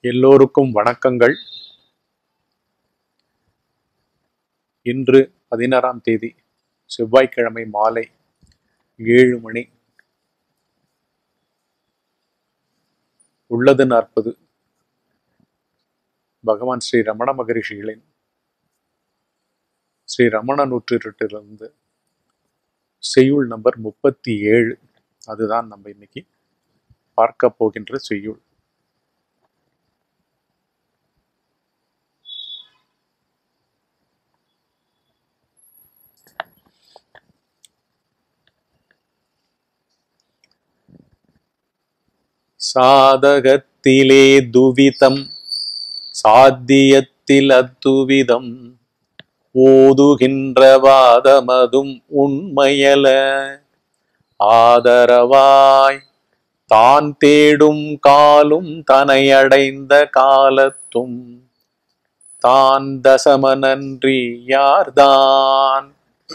எல்லோருக்கும் வணக்கங்கள் இன்று பதினாறாம் தேதி செவ்வாய்க்கிழமை மாலை ஏழு மணி உள்ளது நாற்பது பகவான் ஸ்ரீ ரமண மகரிஷிகளின் ஸ்ரீ ரமண நூற்றிலிருந்து செய்யுள் நம்பர் முப்பத்தி ஏழு அதுதான் நம்ம இன்னைக்கு பார்க்க போகின்ற செய்யுள் சாதகத்திலே துவிதம் சாத்தியத்தில் அத்துவிதம் ஓதுகின்ற வாதமதும் உண்மையல ஆதரவாய் தான் தேடும் காலும் தனையடைந்த காலத்தும் தான் தசமனன்றி யார்தான்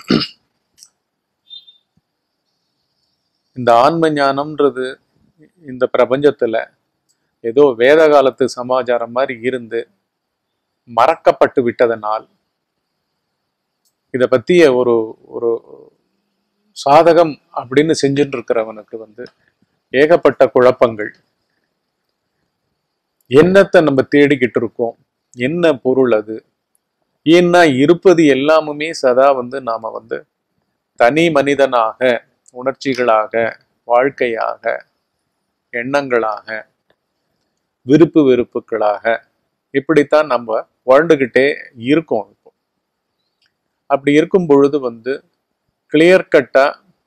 இந்த ஆன்ம ஞானம்ன்றது இந்த பிரபஞ்சத்துல ஏதோ வேத காலத்து சமாச்சாரம் மாதிரி இருந்து மறக்கப்பட்டு விட்டதனால் இத பத்திய ஒரு ஒரு சாதகம் அப்படின்னு செஞ்சுட்டு இருக்கிறவனுக்கு வந்து ஏகப்பட்ட குழப்பங்கள் என்னத்தை நம்ம தேடிக்கிட்டு இருக்கோம் என்ன பொருள் அது ஏன்னா இருப்பது எல்லாமுமே சதா வந்து நாம வந்து தனி மனிதனாக உணர்ச்சிகளாக வாழ்க்கையாக எண்ணங்களாக விருப்பு வெறுப்புகளாக இப்படித்தான் நம்ம வாழ்ந்துகிட்டே இருக்கோம் இப்போ அப்படி இருக்கும் பொழுது வந்து கிளியர் கட்டா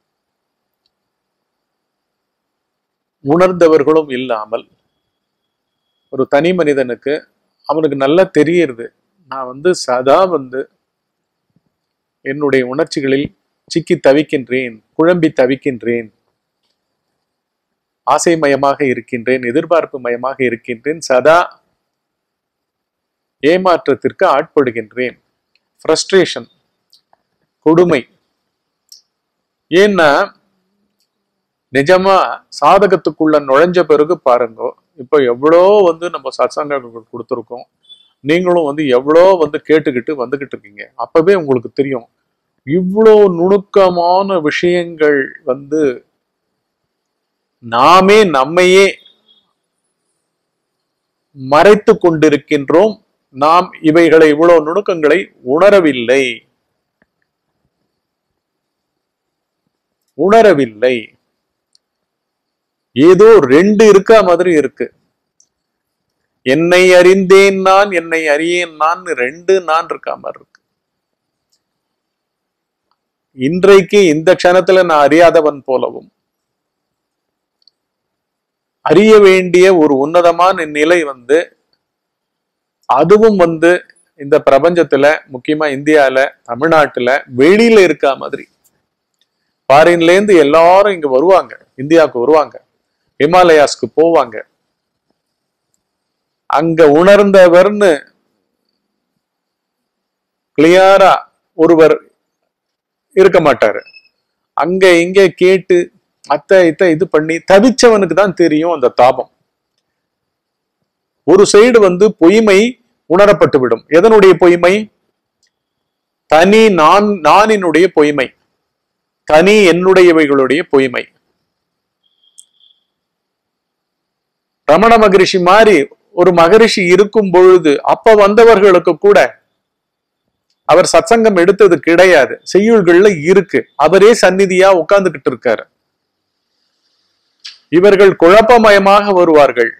உணர்ந்தவர்களும் இல்லாமல் ஒரு தனி மனிதனுக்கு அவனுக்கு நல்லா தெரியுது நான் வந்து சதா வந்து என்னுடைய உணர்ச்சிகளில் சிக்கி தவிக்கின்றேன் குழம்பி தவிக்கின்றேன் ஆசை மயமாக இருக்கின்றேன் எதிர்பார்ப்பு மயமாக இருக்கின்றேன் சதா ஏமாற்றத்திற்கு ஆட்படுகின்றேன் ஃப்ரஸ்ட்ரேஷன் கொடுமை ஏன்னா நிஜமா சாதகத்துக்குள்ள நுழைஞ்ச பிறகு பாருங்க இப்போ எவ்வளோ வந்து நம்ம சத்சங்கங்கள் கொடுத்துருக்கோம் நீங்களும் வந்து எவ்வளோ வந்து கேட்டுக்கிட்டு வந்துகிட்டு இருக்கீங்க அப்பவே உங்களுக்கு தெரியும் இவ்வளோ நுணுக்கமான விஷயங்கள் வந்து நாமே நம்மையே மறைத்து கொண்டிருக்கின்றோம் நாம் இவைகளை இவ்வளவு நுணுக்கங்களை உணரவில்லை உணரவில்லை ஏதோ ரெண்டு இருக்கா மாதிரி இருக்கு என்னை அறிந்தேன் நான் என்னை அறியேன் நான் ரெண்டு நான் இருக்கா மாதிரி இருக்கு இன்றைக்கு இந்த க்ஷணத்துல நான் அறியாதவன் போலவும் அறிய வேண்டிய ஒரு உன்னதமான நிலை வந்து அதுவும் வந்து இந்த பிரபஞ்சத்துல முக்கியமா இந்தியால தமிழ்நாட்டுல வெளியில இருக்கா மாதிரி ஃபாரின்ல இருந்து எல்லாரும் இங்க வருவாங்க இந்தியாவுக்கு வருவாங்க ஹிமாலயாஸ்க்கு போவாங்க அங்க உணர்ந்தவர்னு கிளியரா ஒருவர் இருக்க மாட்டாரு அங்க இங்க கேட்டு அத்தை இத்த இது பண்ணி தவிச்சவனுக்கு தான் தெரியும் அந்த தாபம் ஒரு சைடு வந்து பொய்மை உணரப்பட்டு விடும் எதனுடைய பொய்மை தனி நான் நானினுடைய பொய்மை தனி என்னுடையவைகளுடைய பொய்மை ரமண மகரிஷி மாதிரி ஒரு மகரிஷி இருக்கும் பொழுது அப்ப வந்தவர்களுக்கு கூட அவர் சத்சங்கம் எடுத்தது கிடையாது செய்யுள்கள்ல இருக்கு அவரே சந்நிதியா உட்கார்ந்துகிட்டு இருக்காரு இவர்கள் குழப்பமயமாக வருவார்கள்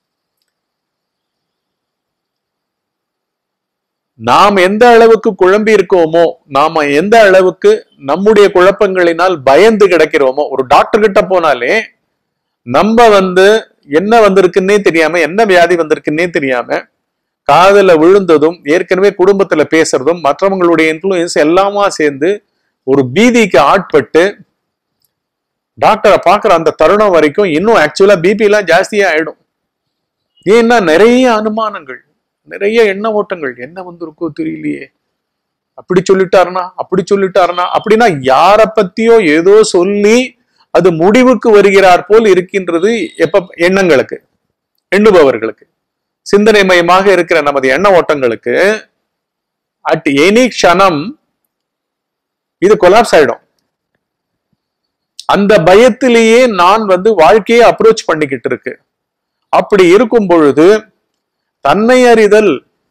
நாம் எந்த அளவுக்கு குழம்பி இருக்கோமோ நாம எந்த அளவுக்கு நம்முடைய குழப்பங்களினால் பயந்து கிடக்கிறோமோ ஒரு டாக்டர் கிட்ட போனாலே நம்ம வந்து என்ன வந்திருக்குன்னே தெரியாம என்ன வியாதி வந்திருக்குன்னே தெரியாம காதல விழுந்ததும் ஏற்கனவே குடும்பத்துல பேசுறதும் மற்றவங்களுடைய இன்ஃபுளுயன்ஸ் எல்லாமா சேர்ந்து ஒரு பீதிக்கு ஆட்பட்டு டாக்டரை பார்க்குற அந்த தருணம் வரைக்கும் இன்னும் ஆக்சுவலா பிபி எல்லாம் ஜாஸ்தியா ஆயிடும் ஏன்னா நிறைய அனுமானங்கள் நிறைய எண்ண ஓட்டங்கள் என்ன வந்திருக்கோ தெரியலையே அப்படி சொல்லிட்டாருனா அப்படி சொல்லிட்டாருனா அப்படின்னா யார பத்தியோ ஏதோ சொல்லி அது முடிவுக்கு வருகிறார் போல் இருக்கின்றது எப்ப எண்ணங்களுக்கு எண்ணுபவர்களுக்கு சிந்தனை மயமாக இருக்கிற நமது எண்ண ஓட்டங்களுக்கு அட் எனி க்ஷணம் இது கொலாப்ஸ் ஆயிடும் அந்த பயத்திலேயே நான் வந்து வாழ்க்கையை அப்ரோச் பண்ணிக்கிட்டு இருக்கு அப்படி இருக்கும் பொழுது தன்னை அறிதல்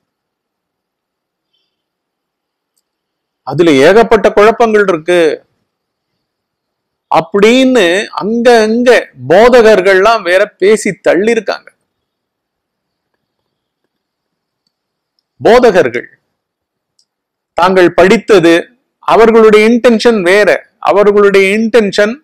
அதுல ஏகப்பட்ட குழப்பங்கள் இருக்கு அப்படின்னு அங்க அங்க போதகர்கள்லாம் வேற பேசி தள்ளி இருக்காங்க போதகர்கள் தாங்கள் படித்தது அவர்களுடைய இன்டென்ஷன் வேற அவர்களுடைய இன்டென்ஷன்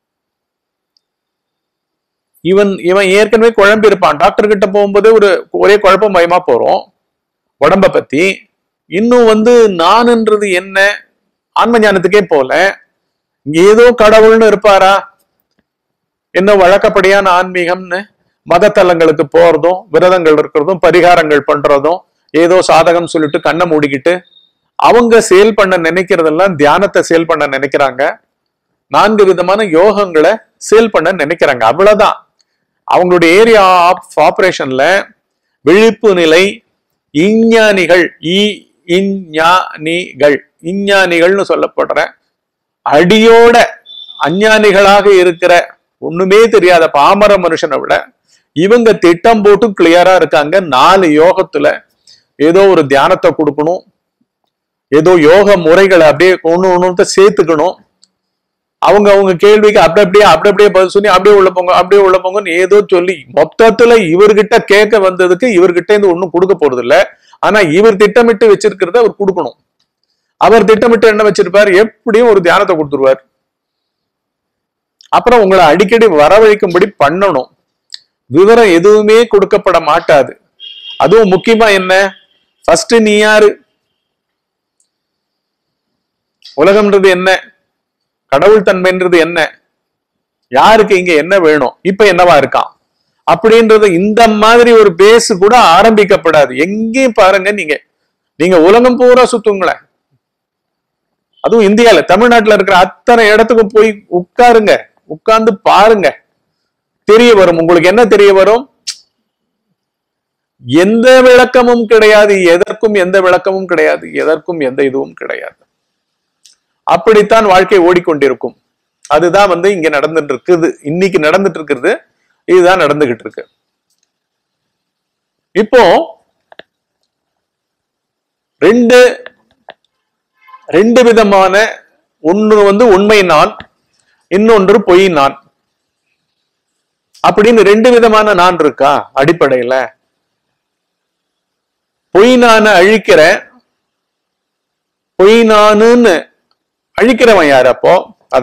இவன் இவன் ஏற்கனவே குழம்பி இருப்பான் டாக்டர் கிட்ட போகும்போது ஒரு ஒரே குழப்பம் பயமா போறோம் உடம்ப பத்தி இன்னும் வந்து நான்ன்றது என்ன ஆன்ம ஞானத்துக்கே போல இங்க ஏதோ கடவுள்னு இருப்பாரா என்ன வழக்கப்படியான ஆன்மீகம்னு மதத்தலங்களுக்கு போறதும் விரதங்கள் இருக்கிறதும் பரிகாரங்கள் பண்றதும் ஏதோ சாதகம் சொல்லிட்டு கண்ணை மூடிக்கிட்டு அவங்க சேல் பண்ண நினைக்கிறதெல்லாம் தியானத்தை சேல் பண்ண நினைக்கிறாங்க நான்கு விதமான யோகங்களை சேல் பண்ண நினைக்கிறாங்க அவ்வளவுதான் அவங்களுடைய ஏரியா ஆஃப் ஆபரேஷன்ல விழிப்பு நிலை இஞ்ஞானிகள் இ இஞ்ஞானிகள் இஞ்ஞானிகள்னு சொல்லப்படுற அடியோட அஞ்ஞானிகளாக இருக்கிற ஒண்ணுமே தெரியாத பாமர மனுஷனை விட இவங்க திட்டம் போட்டு கிளியரா இருக்காங்க நாலு யோகத்துல ஏதோ ஒரு தியானத்தை கொடுக்கணும் ஏதோ யோக முறைகளை அப்படியே ஒண்ணு ஒண்ணு சேர்த்துக்கணும் அவங்க அவங்க கேள்விக்கு அப்படி அப்படியே அப்படி அப்படியே பதில் சொல்லி அப்படியே உள்ள போங்க அப்படியே உள்ள போங்கன்னு ஏதோ சொல்லி மொத்தத்துல இவர்கிட்ட கேட்க வந்ததுக்கு இவர்கிட்ட இருந்து ஒண்ணும் கொடுக்க போறது இல்ல ஆனா இவர் திட்டமிட்டு வச்சிருக்கிறத அவர் கொடுக்கணும் அவர் திட்டமிட்டு என்ன வச்சிருப்பார் எப்படியும் ஒரு தியானத்தை கொடுத்துருவார் அப்புறம் உங்களை அடிக்கடி வரவழைக்கும்படி பண்ணணும் விவரம் எதுவுமே கொடுக்கப்பட மாட்டாது அதுவும் முக்கியமா என்ன ஃபர்ஸ்ட் நீ யாரு உலகம்ன்றது என்ன கடவுள் தன்மைன்றது என்ன யாருக்கு இங்க என்ன வேணும் இப்ப என்னவா இருக்கான் அப்படின்றது இந்த மாதிரி ஒரு பேஸ் கூட ஆரம்பிக்கப்படாது எங்கேயும் பாருங்க நீங்க நீங்க உலகம் பூரா சுத்துங்களேன் அதுவும் இந்தியால தமிழ்நாட்டுல இருக்கிற அத்தனை இடத்துக்கும் போய் உட்காருங்க உட்கார்ந்து பாருங்க தெரிய வரும் உங்களுக்கு என்ன தெரிய வரும் எந்த விளக்கமும் கிடையாது எதற்கும் எந்த விளக்கமும் கிடையாது எதற்கும் எந்த இதுவும் கிடையாது அப்படித்தான் வாழ்க்கை ஓடிக்கொண்டிருக்கும் அதுதான் வந்து இங்க நடந்துட்டு இருக்குது இன்னைக்கு நடந்துட்டு இருக்கிறது இதுதான் நடந்துகிட்டு இருக்கு இப்போ ரெண்டு ரெண்டு விதமான ஒன்று வந்து உண்மை நான் இன்னொன்று பொய் நான் அப்படின்னு ரெண்டு விதமான நான் இருக்கா அடிப்படையில பொய் நான அழிக்கிற பொய் நானுன்னு அழிக்கிறவன் யார் அப்போ அத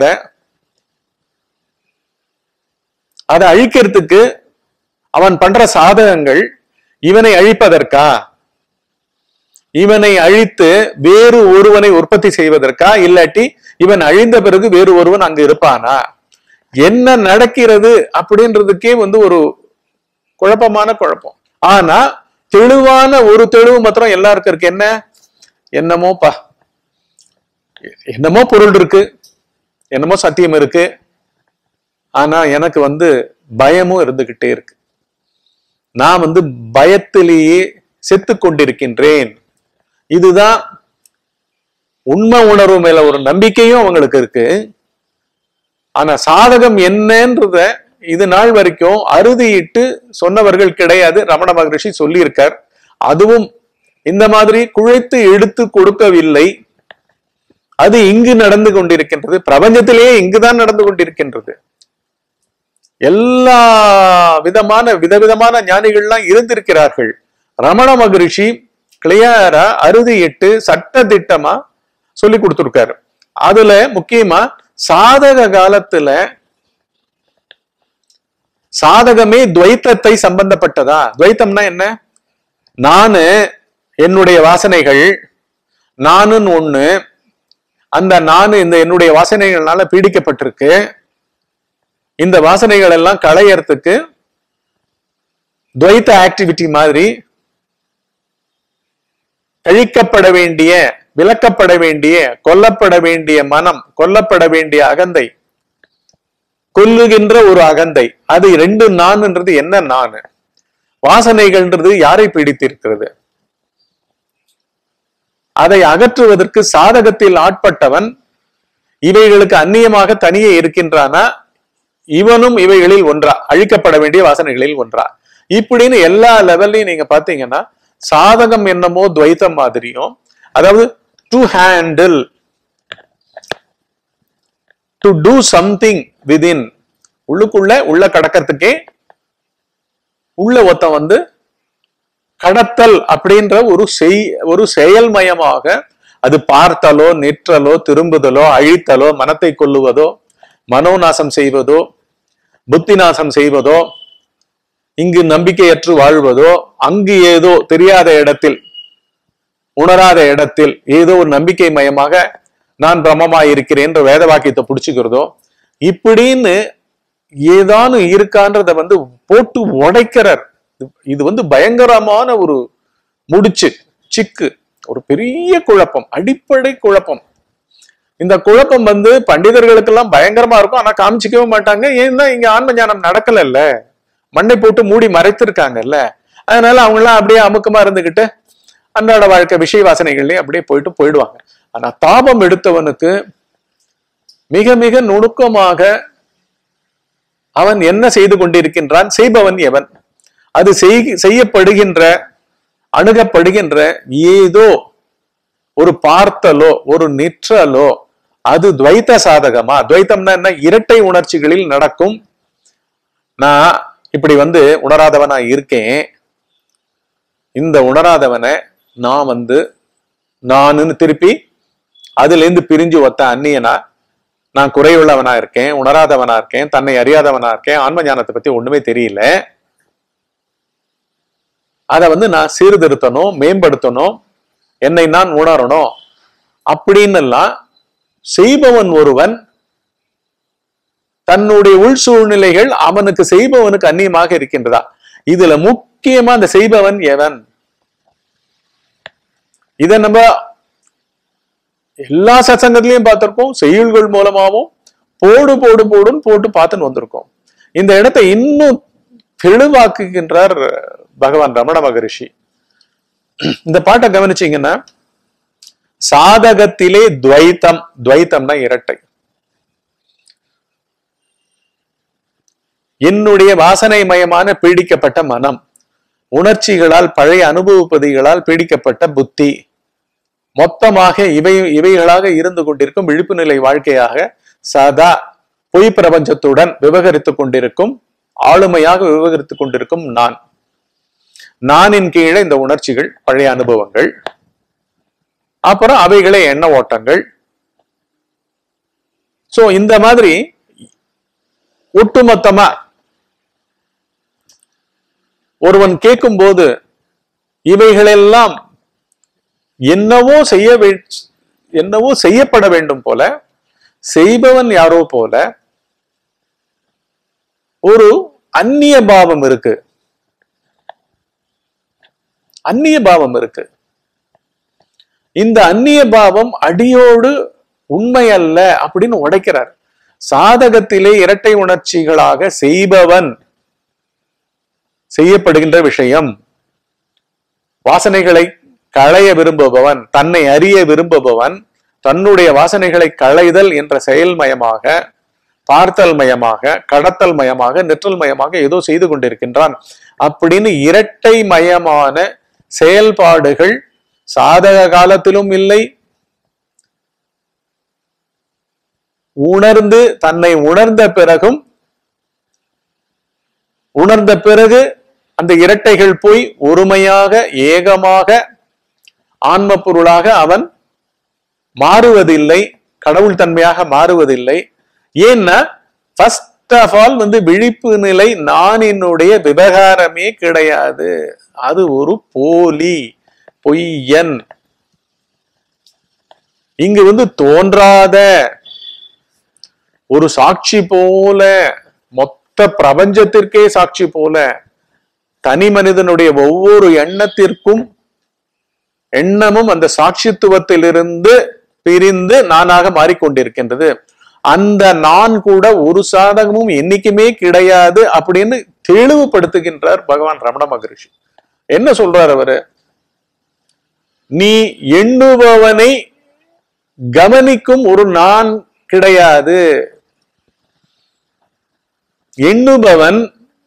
அதை அழிக்கிறதுக்கு அவன் பண்ற சாதகங்கள் இவனை அழிப்பதற்கா இவனை அழித்து வேறு ஒருவனை உற்பத்தி செய்வதற்கா இல்லாட்டி இவன் அழிந்த பிறகு வேறு ஒருவன் அங்கு இருப்பானா என்ன நடக்கிறது அப்படின்றதுக்கே வந்து ஒரு குழப்பமான குழப்பம் ஆனா தெளிவான ஒரு தெளிவு மாத்திரம் எல்லாருக்கும் இருக்கு என்ன என்னமோப்பா என்னமோ பொருள் இருக்கு என்னமோ சத்தியம் இருக்கு ஆனா எனக்கு வந்து பயமும் இருந்துகிட்டே இருக்கு நான் வந்து பயத்திலேயே செத்து கொண்டிருக்கின்றேன் இதுதான் உண்மை உணர்வு மேல ஒரு நம்பிக்கையும் அவங்களுக்கு இருக்கு ஆனா சாதகம் என்னன்றத இது நாள் வரைக்கும் அறுதியிட்டு சொன்னவர்கள் கிடையாது ரமண மகரிஷி சொல்லியிருக்கார் அதுவும் இந்த மாதிரி குழைத்து எடுத்து கொடுக்கவில்லை அது இங்கு நடந்து கொண்டிருக்கின்றது பிரபஞ்சத்திலேயே இங்குதான் நடந்து கொண்டிருக்கின்றது எல்லா விதமான விதவிதமான ஞானிகள்லாம் இருந்திருக்கிறார்கள் ரமண மகரிஷி கிளியாரா அறுதியிட்டு சட்ட திட்டமா சொல்லி கொடுத்திருக்காரு அதுல முக்கியமா சாதக காலத்துல சாதகமே துவைத்தத்தை சம்பந்தப்பட்டதா துவைத்தம்னா என்ன நானு என்னுடைய வாசனைகள் நானுன்னு ஒண்ணு அந்த நானு இந்த என்னுடைய வாசனைகள்னால பீடிக்கப்பட்டிருக்கு இந்த வாசனைகள் எல்லாம் களையறதுக்கு துவைத்த ஆக்டிவிட்டி மாதிரி கழிக்கப்பட வேண்டிய விலக்கப்பட வேண்டிய கொல்லப்பட வேண்டிய மனம் கொல்லப்பட வேண்டிய அகந்தை கொல்லுகின்ற ஒரு அகந்தை அது ரெண்டு நான்ன்றது என்ன நானு வாசனைகள்ன்றது யாரை பீடித்திருக்கிறது அதை அகற்றுவதற்கு சாதகத்தில் ஆட்பட்டவன் இவைகளுக்கு அந்நியமாக தனியே இருக்கின்றானா இவனும் இவைகளில் ஒன்றா அழிக்கப்பட வேண்டிய வாசனைகளில் ஒன்றா இப்படின்னு எல்லா லெவல்லையும் நீங்க பாத்தீங்கன்னா சாதகம் என்னமோ துவைத்தம் மாதிரியும் அதாவது to handle to do something within உள்ளுக்குள்ள உள்ள கடக்கிறதுக்கே உள்ள ஒருத்தன் வந்து கடத்தல் அப்படின்ற ஒரு செய் ஒரு செயல்மயமாக அது பார்த்தலோ நிற்றலோ திரும்புதலோ அழித்தலோ மனத்தை கொல்லுவதோ மனோநாசம் செய்வதோ புத்தி நாசம் செய்வதோ இங்கு நம்பிக்கையற்று வாழ்வதோ அங்கு ஏதோ தெரியாத இடத்தில் உணராத இடத்தில் ஏதோ ஒரு நம்பிக்கை மயமாக நான் பிரம்மமாய் இருக்கிறேன் என்ற வேத வாக்கியத்தை பிடிச்சுக்கிறதோ இப்படின்னு ஏதானும் இருக்கான்றத வந்து போட்டு உடைக்கிறார் இது- இது வந்து பயங்கரமான ஒரு முடிச்சு சிக்கு ஒரு பெரிய குழப்பம் அடிப்படை குழப்பம் இந்த குழப்பம் வந்து பண்டிதர்களுக்கெல்லாம் பயங்கரமா இருக்கும் ஆனா காமிச்சிக்கவே மாட்டாங்க ஏன்னா இங்க ஆன்ம ஞானம் நடக்கலல்ல மண்ணை போட்டு மூடி மறைத்திருக்காங்கல்ல அதனால அவங்க எல்லாம் அப்படியே அமுக்கமா இருந்துகிட்டு அன்றாட வாழ்க்கை விஷய வாசனைகள்லயே அப்படியே போயிட்டு போயிடுவாங்க ஆனா தாபம் எடுத்தவனுக்கு மிக மிக நுணுக்கமாக அவன் என்ன செய்து கொண்டிருக்கின்றான் செய்பவன் எவன் அது செய்- செய்யப்படுகின்ற அணுகப்படுகின்ற ஏதோ ஒரு பார்த்தலோ ஒரு நிற்றலோ அது துவைத்த சாதகமா துவைத்தம்னா என்ன இரட்டை உணர்ச்சிகளில் நடக்கும் நான் இப்படி வந்து உணராதவனா இருக்கேன் இந்த உணராதவனை நான் வந்து நானுன்னு திருப்பி அதுல இருந்து பிரிஞ்சு ஒத்த அந்நியனா நான் குறையுள்ளவனா இருக்கேன் உணராதவனா இருக்கேன் தன்னை அறியாதவனா இருக்கேன் ஆன்ம ஞானத்தை பத்தி ஒண்ணுமே தெரியல அதை வந்து நான் சீர்திருத்தணும் மேம்படுத்தணும் என்னை நான் உணரணும் அப்படின்னு எல்லாம் செய்பவன் ஒருவன் தன்னுடைய உள் சூழ்நிலைகள் அவனுக்கு செய்பவனுக்கு அந்நியமாக இருக்கின்றதா இதுல முக்கியமா அந்த செய்பவன் எவன் இத நம்ம எல்லா சத்சங்கத்திலையும் பார்த்திருக்கோம் செய்யுள்கள் மூலமாவும் போடு போடு போடுன்னு போட்டு பார்த்துன்னு வந்திருக்கோம் இந்த இடத்தை இன்னும் தெளிவாக்குகின்றார் பகவான் ரமண மகரிஷி இந்த பாட்டை கவனிச்சீங்கன்னா சாதகத்திலே துவைத்தம் துவைத்தம்னா இரட்டை என்னுடைய வாசனை மயமான பீடிக்கப்பட்ட மனம் உணர்ச்சிகளால் பழைய அனுபவப்பதிகளால் பீடிக்கப்பட்ட புத்தி மொத்தமாக இவை இவைகளாக இருந்து கொண்டிருக்கும் விழிப்பு நிலை வாழ்க்கையாக சதா பொய் பிரபஞ்சத்துடன் விவகரித்துக் கொண்டிருக்கும் ஆளுமையாக விவகரித்துக் கொண்டிருக்கும் நான் நானின் கீழே இந்த உணர்ச்சிகள் பழைய அனுபவங்கள் அப்புறம் அவைகளே எண்ண ஓட்டங்கள் சோ இந்த மாதிரி ஒட்டுமொத்தமா ஒருவன் கேட்கும்போது இவைகளெல்லாம் என்னவோ செய்ய வே- என்னவோ செய்யப்பட வேண்டும் போல செய்பவன் யாரோ போல ஒரு அந்நிய பாவம் இருக்கு அந்நிய பாவம் இருக்கு இந்த அந்நிய பாவம் அடியோடு உண்மை அல்ல அப்படின்னு உடைக்கிறார் சாதகத்திலே இரட்டை உணர்ச்சிகளாக செய்பவன் செய்யப்படுகின்ற விஷயம் வாசனைகளை களைய விரும்புபவன் தன்னை அறிய விரும்புபவன் தன்னுடைய வாசனைகளை களைதல் என்ற செயல்மயமாக பார்த்தல் மயமாக கடத்தல் மயமாக நிற்றல் மயமாக ஏதோ செய்து கொண்டிருக்கின்றான் அப்படின்னு இரட்டை மயமான செயல்பாடுகள் சாதக காலத்திலும் இல்லை உணர்ந்து தன்னை உணர்ந்த பிறகும் உணர்ந்த பிறகு அந்த இரட்டைகள் போய் ஒருமையாக ஏகமாக ஆன்ம பொருளாக அவன் மாறுவதில்லை கடவுள் தன்மையாக மாறுவதில்லை ஏன்னா ஃபர்ஸ்ட் ஆஃப் ஆல் வந்து விழிப்பு நிலை நான் என்னுடைய விவகாரமே கிடையாது அது ஒரு போலி பொய்யன் இங்கு வந்து தோன்றாத ஒரு சாட்சி போல மொத்த பிரபஞ்சத்திற்கே சாட்சி போல தனி மனிதனுடைய ஒவ்வொரு எண்ணத்திற்கும் எண்ணமும் அந்த சாட்சித்துவத்திலிருந்து பிரிந்து நானாக மாறிக்கொண்டிருக்கின்றது அந்த நான் கூட ஒரு சாதகமும் என்னைக்குமே கிடையாது அப்படின்னு தெளிவுபடுத்துகின்றார் பகவான் ரமண மகரிஷி என்ன சொல்றார் அவரு நீ எண்ணுபவனை கவனிக்கும் ஒரு நான் கிடையாது எண்ணுபவன்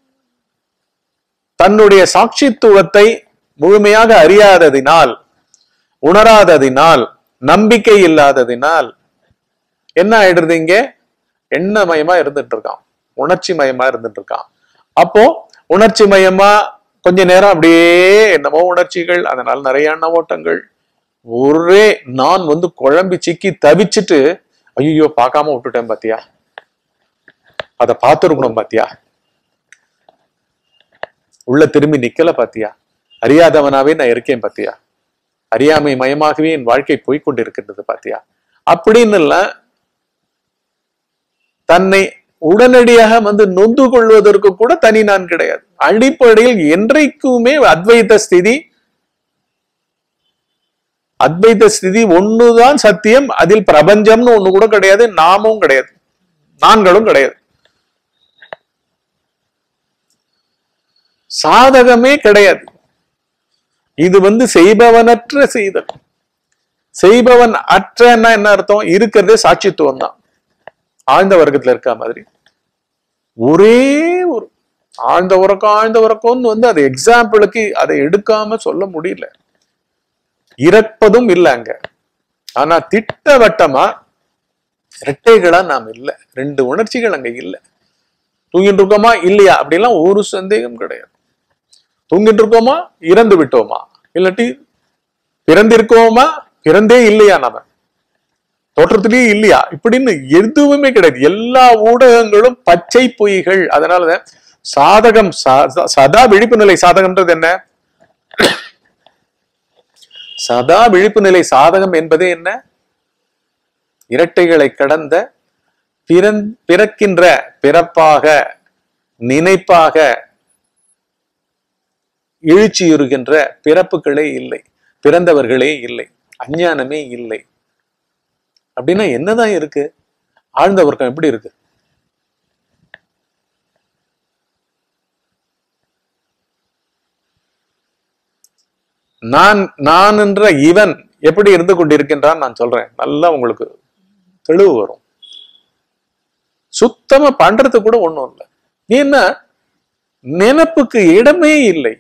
தன்னுடைய சாட்சித்துவத்தை முழுமையாக அறியாததினால் உணராததினால் நம்பிக்கை இல்லாததினால் என்ன ஆயிடுறது இங்க எண்ணமயமா இருந்துட்டு இருக்கான் உணர்ச்சி மயமா இருந்துட்டு இருக்கான் அப்போ உணர்ச்சி மயமா கொஞ்ச நேரம் அப்படியே என்னமோ உணர்ச்சிகள் அதனால நிறைய எண்ண ஓட்டங்கள் ஒரே நான் வந்து குழம்பி சிக்கி தவிச்சிட்டு ஐயோ பார்க்காம விட்டுட்டேன் பாத்தியா அத பார்த்துருக்கணும் பாத்தியா உள்ள திரும்பி நிக்கல பாத்தியா அறியாதவனாவே நான் இருக்கேன் பாத்தியா அறியாமை மயமாகவே என் வாழ்க்கை போய்கொண்டிருக்கின்றது பாத்தியா அப்படின்னு எல்லாம் தன்னை உடனடியாக வந்து நொந்து கொள்வதற்கு கூட தனி நான் கிடையாது அடிப்படையில் என்றைக்குமே அத்வைத ஸ்திதி அத்வைத ஸ்திதி ஒண்ணுதான் சத்தியம் அதில் பிரபஞ்சம்னு ஒண்ணு கூட கிடையாது நாமும் கிடையாது நான்களும் கிடையாது சாதகமே கிடையாது இது வந்து செய்பவனற்ற செய்தல் செய்பவன் அற்றன்னா என்ன அர்த்தம் இருக்கிறதே சாட்சித்துவம் தான் ஆழ்ந்த வர்க்கத்துல இருக்க மாதிரி ஒரே ஒரு ஆழ்ந்த உறக்கம் ஆழ்ந்த உறக்கம்னு வந்து அது எக்ஸாம்பிளுக்கு அதை எடுக்காம சொல்ல முடியல இறப்பதும் இல்லை அங்க ஆனா திட்டவட்டமா இரட்டைகளா நாம் இல்லை ரெண்டு உணர்ச்சிகள் அங்க இல்லை தூங்கிட்டு இருக்கோமா இல்லையா அப்படிலாம் ஒரு சந்தேகம் கிடையாது தூங்கிட்டு இருக்கோமா இறந்து விட்டோமா இல்லாட்டி பிறந்திருக்கோமா பிறந்தே இல்லையா நாம தோற்றத்திலேயே இல்லையா இப்படின்னு எதுவுமே கிடையாது எல்லா ஊடகங்களும் பச்சை பொய்கள் அதனால சாதகம் ச- சதா விழிப்பு நிலை சாதகம்ன்றது என்ன சதா விழிப்பு நிலை சாதகம் என்பதே என்ன இரட்டைகளை கடந்த பிறந் பிறக்கின்ற பிறப்பாக நினைப்பாக எழுச்சியுறுகின்ற பிறப்புகளே இல்லை பிறந்தவர்களே இல்லை அஞ்ஞானமே இல்லை அப்படின்னா என்னதான் இருக்கு ஆழ்ந்த வர்க்கம் எப்படி இருக்கு நான் நான் என்ற இவன் எப்படி இருந்து கொண்டிருக்கின்றான் நான் சொல்றேன் நல்லா உங்களுக்கு தெளிவு வரும் சுத்தமா பண்றது கூட ஒண்ணும் இல்லை ஏன்னா நினைப்புக்கு இடமே இல்லை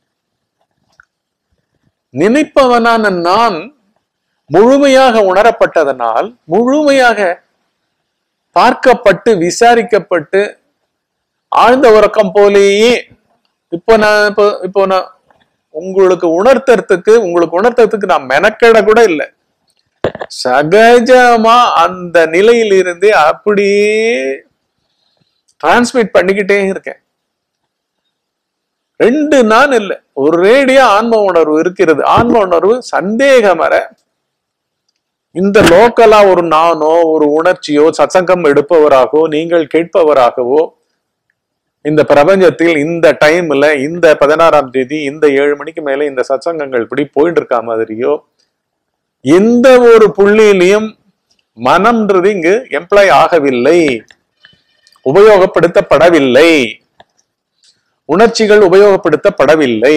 நினைப்பவனான நான் முழுமையாக உணரப்பட்டதனால் முழுமையாக பார்க்கப்பட்டு விசாரிக்கப்பட்டு ஆழ்ந்த உறக்கம் போலேயே இப்போ நான் இப்போ இப்போ நான் உங்களுக்கு உணர்த்துறதுக்கு உங்களுக்கு உணர்த்துறதுக்கு நான் மெனக்கெட கூட இல்லை சகஜமா அந்த நிலையிலிருந்து அப்படியே டிரான்ஸ்மிட் பண்ணிக்கிட்டே இருக்கேன் ரெண்டு நான் இல்லை ஒரு ரேடியா ஆன்ம உணர்வு இருக்கிறது ஆன்ம உணர்வு சந்தேகமற இந்த லோக்கலா ஒரு நானோ ஒரு உணர்ச்சியோ சத்சங்கம் எடுப்பவராகவோ நீங்கள் கேட்பவராகவோ இந்த பிரபஞ்சத்தில் இந்த டைம்ல இந்த பதினாறாம் தேதி இந்த ஏழு மணிக்கு மேல இந்த சத்சங்கங்கள் இப்படி போயிட்டு இருக்கா மாதிரியோ எந்த ஒரு புள்ளியிலையும் மனம்ன்றது இங்கு எம்ப்ளாய் ஆகவில்லை உபயோகப்படுத்தப்படவில்லை உணர்ச்சிகள் உபயோகப்படுத்தப்படவில்லை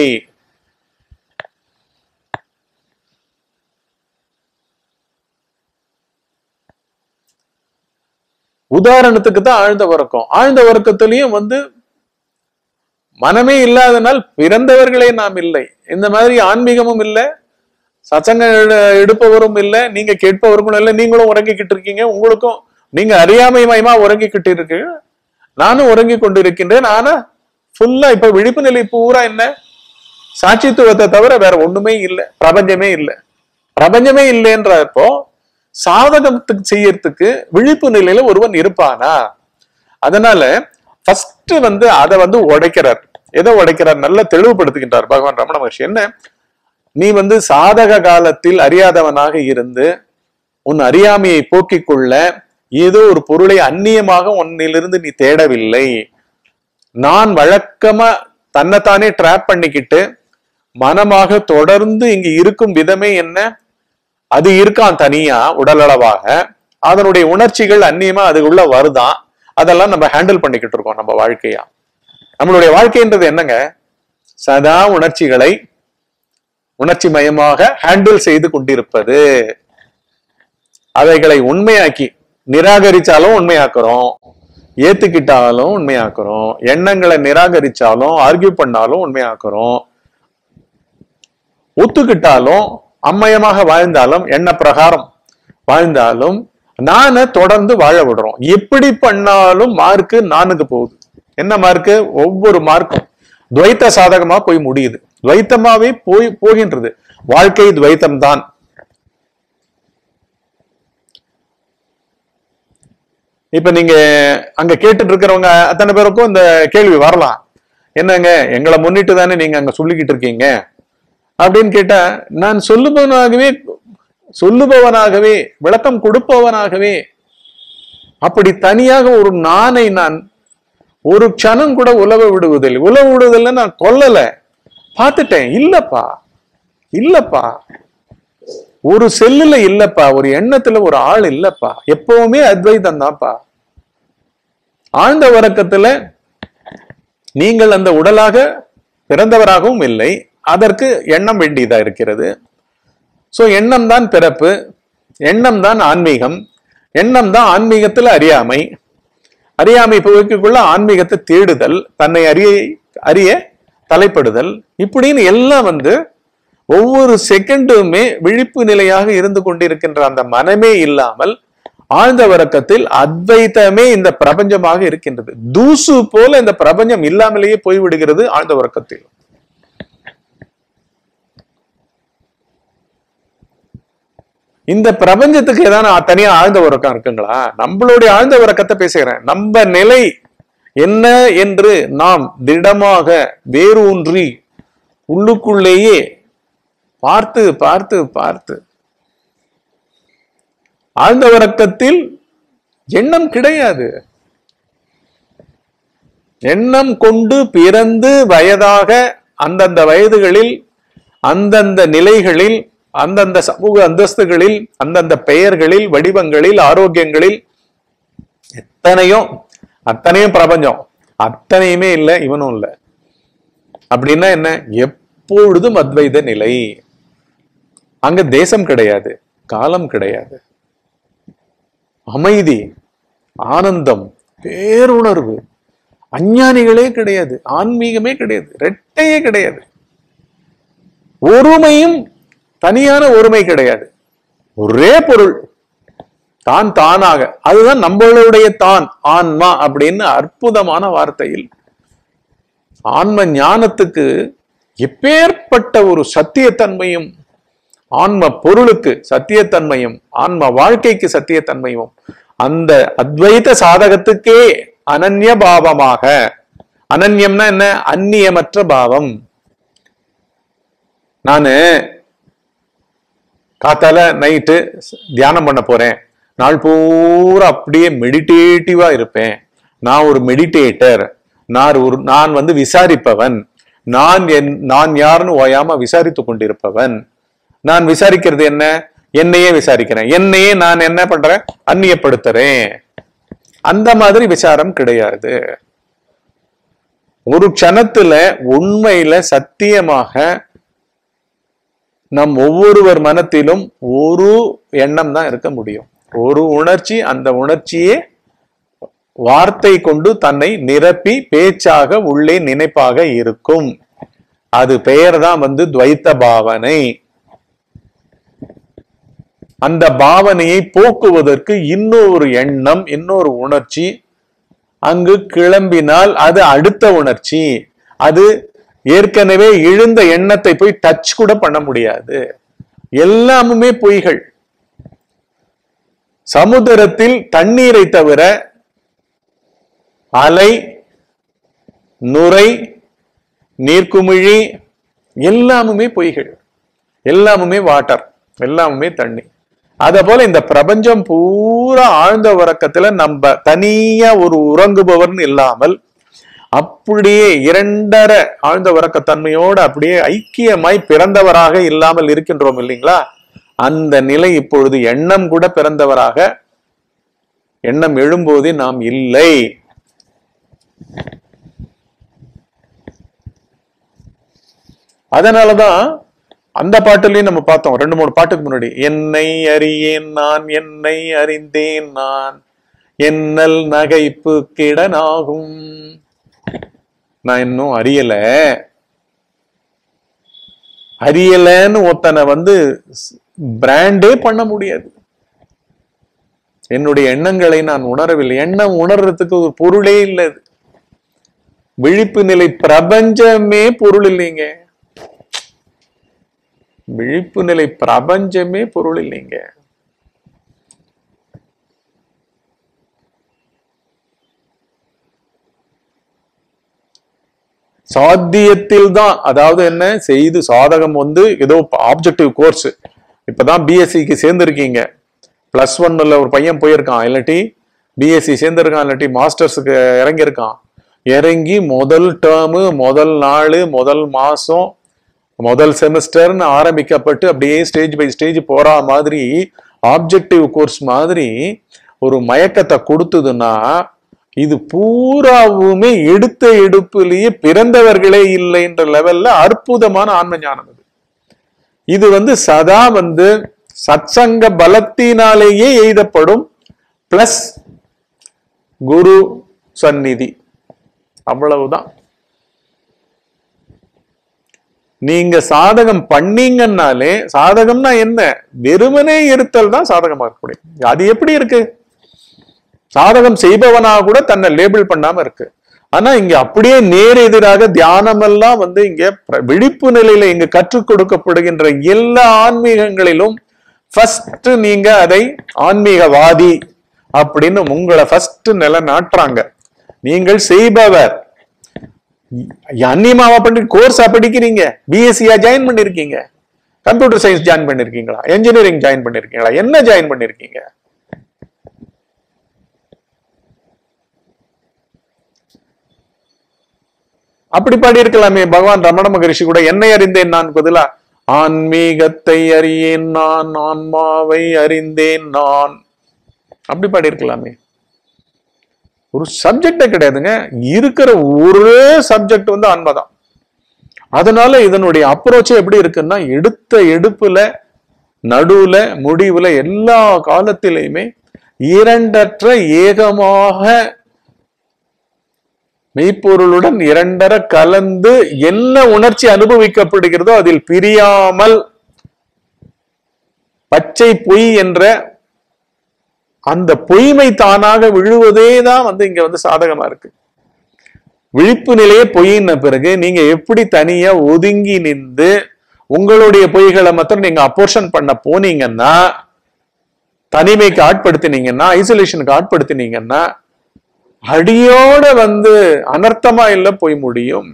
உதாரணத்துக்கு தான் ஆழ்ந்த உறக்கம் ஆழ்ந்த உறக்கத்திலையும் வந்து மனமே இல்லாதனால் பிறந்தவர்களே நாம் இல்லை இந்த மாதிரி ஆன்மீகமும் இல்லை சச்சங்க எடுப்பவரும் இல்லை நீங்க கேட்பவர்களும் இல்லை நீங்களும் உறங்கிக்கிட்டு இருக்கீங்க உங்களுக்கும் நீங்க அறியாமை மயமா உறங்கிக்கிட்டு இருக்கு நானும் உறங்கி கொண்டிருக்கின்றேன் ஆனா ஃபுல்லா இப்ப விழிப்பு நிலை பூரா என்ன சாட்சித்துவத்தை தவிர வேற ஒண்ணுமே இல்லை பிரபஞ்சமே இல்லை பிரபஞ்சமே இல்லைன்றப்போ சாதகத்துக்கு செய்யறதுக்கு விழிப்பு நிலையில ஒருவன் இருப்பானா அதனால ஃபர்ஸ்ட் வந்து அதை வந்து உடைக்கிறார் எதை உடைக்கிறார் நல்லா தெளிவுபடுத்துகின்றார் பகவான் ரமண மகர்ஷி என்ன நீ வந்து சாதக காலத்தில் அறியாதவனாக இருந்து உன் அறியாமையை போக்கிக் கொள்ள ஏதோ ஒரு பொருளை அந்நியமாக உன்னிலிருந்து நீ தேடவில்லை நான் வழக்கமா தன்னைத்தானே ட்ராப் பண்ணிக்கிட்டு மனமாக தொடர்ந்து இங்கு இருக்கும் விதமே என்ன அது இருக்கான் தனியா உடலளவாக அதனுடைய உணர்ச்சிகள் அந்நியமா அதுக்குள்ள வருதான் அதெல்லாம் நம்ம ஹேண்டில் பண்ணிக்கிட்டு இருக்கோம் நம்ம வாழ்க்கையா நம்மளுடைய வாழ்க்கைன்றது என்னங்க சதா உணர்ச்சிகளை உணர்ச்சி மயமாக ஹேண்டில் செய்து கொண்டிருப்பது அவைகளை உண்மையாக்கி நிராகரிச்சாலும் உண்மையாக்குறோம் ஏத்துக்கிட்டாலும் உண்மையாக்குறோம் எண்ணங்களை நிராகரிச்சாலும் ஆர்கியூ பண்ணாலும் உண்மையாக்குறோம் ஒத்துக்கிட்டாலும் அம்மயமாக வாழ்ந்தாலும் எண்ண பிரகாரம் வாழ்ந்தாலும் நானை தொடர்ந்து வாழ விடுறோம் எப்படி பண்ணாலும் மார்க்கு நானுக்கு போகுது என்ன மார்க்கு ஒவ்வொரு மார்க்கும் துவைத்த சாதகமா போய் முடியுது துவைத்தமாவே போய் போகின்றது வாழ்க்கை துவைத்தம் தான் இப்ப நீங்க அங்க கேட்டுட்டு இருக்கிறவங்க அத்தனை பேருக்கும் இந்த கேள்வி வரலாம் என்னங்க எங்களை முன்னிட்டு தானே நீங்க அங்க சொல்லிக்கிட்டு இருக்கீங்க அப்படின்னு கேட்டா நான் சொல்லுபவனாகவே சொல்லுபவனாகவே விளக்கம் கொடுப்பவனாகவே அப்படி தனியாக ஒரு நானை நான் ஒரு க்ஷணம் கூட உலவ விடுவதில்லை உலவ விடுவதில்லை நான் கொல்லல பார்த்துட்டேன் இல்லப்பா இல்லப்பா ஒரு செல்லுல இல்லப்பா ஒரு எண்ணத்துல ஒரு ஆள் இல்லப்பா எப்பவுமே அத்வைதம் தான்ப்பா ஆழ்ந்த வரக்கத்துல நீங்கள் அந்த உடலாக பிறந்தவராகவும் இல்லை அதற்கு எண்ணம் வேண்டியதா இருக்கிறது சோ எண்ணம் தான் பிறப்பு எண்ணம் தான் ஆன்மீகம் எண்ணம் தான் ஆன்மீகத்துல அறியாமை அறியாமை போய்க்குள்ள ஆன்மீகத்தை தேடுதல் தன்னை அறிய அறிய தலைப்படுதல் இப்படின்னு எல்லாம் வந்து ஒவ்வொரு செகண்டுமே விழிப்பு நிலையாக இருந்து கொண்டிருக்கின்ற அந்த மனமே இல்லாமல் ஆழ்ந்த வரக்கத்தில் அத்வைத்தமே இந்த பிரபஞ்சமாக இருக்கின்றது தூசு போல இந்த பிரபஞ்சம் இல்லாமலேயே போய்விடுகிறது ஆழ்ந்த வரக்கத்தில் இந்த பிரபஞ்சத்துக்கு ஏதாவது தனியா ஆழ்ந்த உறக்கம் இருக்குங்களா நம்மளுடைய ஆழ்ந்த உறக்கத்தை பேசுகிறேன் நம்ம நிலை என்ன என்று நாம் திடமாக வேரூன்றி உள்ளுக்குள்ளேயே பார்த்து பார்த்து பார்த்து ஆழ்ந்த உறக்கத்தில் எண்ணம் கிடையாது எண்ணம் கொண்டு பிறந்து வயதாக அந்தந்த வயதுகளில் அந்தந்த நிலைகளில் அந்தந்த சமூக அந்தஸ்துகளில் அந்தந்த பெயர்களில் வடிவங்களில் ஆரோக்கியங்களில் எத்தனையோ அத்தனையும் பிரபஞ்சம் அத்தனையுமே இல்லை இவனும் இல்லை அப்படின்னா என்ன எப்பொழுதும் அத்வைத நிலை அங்க தேசம் கிடையாது காலம் கிடையாது அமைதி ஆனந்தம் பேருணர்வு அஞ்ஞானிகளே கிடையாது ஆன்மீகமே கிடையாது ரெட்டையே கிடையாது ஒருமையும் தனியான ஒருமை கிடையாது ஒரே பொருள் தான் தானாக அதுதான் நம்மளுடைய தான் ஆன்மா அப்படின்னு அற்புதமான வார்த்தையில் ஆன்ம ஞானத்துக்கு எப்பேற்பட்ட ஒரு சத்தியத்தன்மையும் ஆன்ம பொருளுக்கு சத்தியத்தன்மையும் ஆன்ம வாழ்க்கைக்கு சத்தியத்தன்மையும் அந்த அத்வைத சாதகத்துக்கே அனன்ய பாவமாக அனன்யம்னா என்ன அந்நியமற்ற பாவம் நானு காத்தால நைட்டு தியானம் பண்ண போறேன் நாள் பூரா அப்படியே மெடிடேட்டிவா இருப்பேன் நான் ஒரு மெடிடேட்டர் நான் ஒரு நான் வந்து விசாரிப்பவன் நான் என் நான் யாருன்னு ஓயாம விசாரித்து கொண்டிருப்பவன் நான் விசாரிக்கிறது என்ன என்னையே விசாரிக்கிறேன் என்னையே நான் என்ன பண்றேன் அந்நியப்படுத்துறேன் அந்த மாதிரி விசாரம் கிடையாது ஒரு க்ஷணத்துல உண்மையில சத்தியமாக நம் ஒவ்வொருவர் மனத்திலும் ஒரு எண்ணம் தான் இருக்க முடியும் ஒரு உணர்ச்சி அந்த உணர்ச்சியே வார்த்தை கொண்டு தன்னை நிரப்பி பேச்சாக உள்ளே நினைப்பாக இருக்கும் அது பெயர் தான் வந்து துவைத்த பாவனை அந்த பாவனையை போக்குவதற்கு இன்னொரு எண்ணம் இன்னொரு உணர்ச்சி அங்கு கிளம்பினால் அது அடுத்த உணர்ச்சி அது ஏற்கனவே இழுந்த எண்ணத்தை போய் டச் கூட பண்ண முடியாது எல்லாமுமே பொய்கள் சமுத்திரத்தில் தண்ணீரை தவிர அலை நுரை நீர்க்குமிழி எல்லாமுமே பொய்கள் எல்லாமுமே வாட்டர் எல்லாமுமே தண்ணி அத போல இந்த பிரபஞ்சம் பூரா ஆழ்ந்த உறக்கத்துல நம்ம தனியா ஒரு உறங்குபவர்னு இல்லாமல் அப்படியே இரண்டரை ஆழ்ந்த உறக்கத்தன்மையோடு அப்படியே ஐக்கியமாய் பிறந்தவராக இல்லாமல் இருக்கின்றோம் இல்லைங்களா அந்த நிலை இப்பொழுது எண்ணம் கூட பிறந்தவராக எண்ணம் எழும்போதே நாம் இல்லை அதனாலதான் அந்த பாட்டுலயும் நம்ம பார்த்தோம் ரெண்டு மூணு பாட்டுக்கு முன்னாடி என்னை அறியேன் நான் என்னை அறிந்தேன் நான் என்னல் நகைப்பு கிடனாகும் நான் இன்னும் அறியல அறியலன்னு ஒருத்தனை வந்து பிராண்டே பண்ண முடியாது என்னுடைய எண்ணங்களை நான் உணரவில்லை எண்ணம் உணர்றதுக்கு ஒரு பொருளே இல்லை இது. விழிப்பு நிலை பிரபஞ்சமே பொருள் இல்லைங்க விழிப்பு நிலை பிரபஞ்சமே பொருள் இல்லைங்க சாத்தியத்தில் தான் அதாவது என்ன செய்து சாதகம் வந்து ஏதோ ஆப்ஜெக்டிவ் கோர்ஸ் இப்பதான் பிஎஸ்சிக்கு சேர்ந்திருக்கீங்க பிளஸ் ஒன்னுல ஒரு பையன் போயிருக்கான் இல்லாட்டி பிஎஸ்சி சேர்ந்திருக்கான் இல்லாட்டி மாஸ்டர்ஸுக்கு இறங்கியிருக்கான் இறங்கி முதல் டேர்மு முதல் நாள் முதல் மாசம் முதல் செமஸ்டர்னு ஆரம்பிக்கப்பட்டு அப்படியே ஸ்டேஜ் பை ஸ்டேஜ் போற மாதிரி ஆப்ஜெக்டிவ் கோர்ஸ் மாதிரி ஒரு மயக்கத்தை கொடுத்ததுன்னா இது பூராவுமே எடுத்த எடுப்புலயே பிறந்தவர்களே இல்லைன்ற லெவல்ல அற்புதமான ஆன்ம ஞானம் இது இது வந்து சதா வந்து சத்சங்க பலத்தினாலேயே எய்தப்படும் பிளஸ் குரு சந்நிதி அவ்வளவுதான் நீங்க சாதகம் பண்ணீங்கன்னாலே சாதகம்னா என்ன வெறுமனே இருத்தல் தான் சாதகமா இருக்கக்கூடிய அது எப்படி இருக்கு சாதகம் செய்பவனா கூட தன்னை லேபிள் பண்ணாம இருக்கு ஆனா இங்க அப்படியே நேர் எதிராக தியானம் எல்லாம் வந்து இங்க பிர- விழிப்பு நிலையில இங்க கற்றுக் கொடுக்கப்படுகின்ற எல்லா ஆன்மீகங்களிலும் ஃபர்ஸ்ட் நீங்க அதை ஆன்மீகவாதி அப்படின்னு உங்களை ஃபர்ஸ்ட் நிலை நாட்டுறாங்க நீங்கள் செய்பவர் அந்நியமாவா பண்ணி கோர்ஸா படிக்கிறீங்க பிஎஸ்சியா ஜாயின் பண்ணிருக்கீங்க கம்ப்யூட்டர் சயின்ஸ் ஜாயின் பண்ணிருக்கீங்களா இன்ஜினியரிங் ஜாயின் பண்ணிருக்கீங்களா என்ன ஜாயின் பண்ணிருக்கீங்க அப்படி பாடி இருக்கலாமே பகவான் ரமண மகரிஷி கூட என்னை அறிந்தேன் நான் பதிலா ஆன்மீகத்தை அறியேன் நான் ஆன்மாவை அறிந்தேன் நான் அப்படி பாடி இருக்கலாமே ஒரு சப்ஜெக்டே கிடையாதுங்க இருக்கிற ஒரே சப்ஜெக்ட் வந்து ஆன்மாதான் அதனால இதனுடைய அப்ரோச் எப்படி இருக்குன்னா எடுத்த எடுப்புல நடுவுல முடிவுல எல்லா காலத்திலையுமே இரண்டற்ற ஏகமாக மெய்ப்பொருளுடன் இரண்டர கலந்து என்ன உணர்ச்சி அனுபவிக்கப்படுகிறதோ அதில் பிரியாமல் பச்சை பொய் என்ற அந்த பொய்மை தானாக விழுவதே தான் வந்து இங்க வந்து சாதகமா இருக்கு விழிப்பு நிலையே பொய்ன பிறகு நீங்க எப்படி தனியா ஒதுங்கி நின்று உங்களுடைய பொய்களை மாத்திரம் நீங்க அப்போர்ஷன் பண்ண போனீங்கன்னா தனிமைக்கு ஆட்படுத்தினீங்கன்னா ஐசோலேஷனுக்கு ஆட்படுத்தினீங்கன்னா அடியோட வந்து அனர்த்தமா இல்ல போய் முடியும்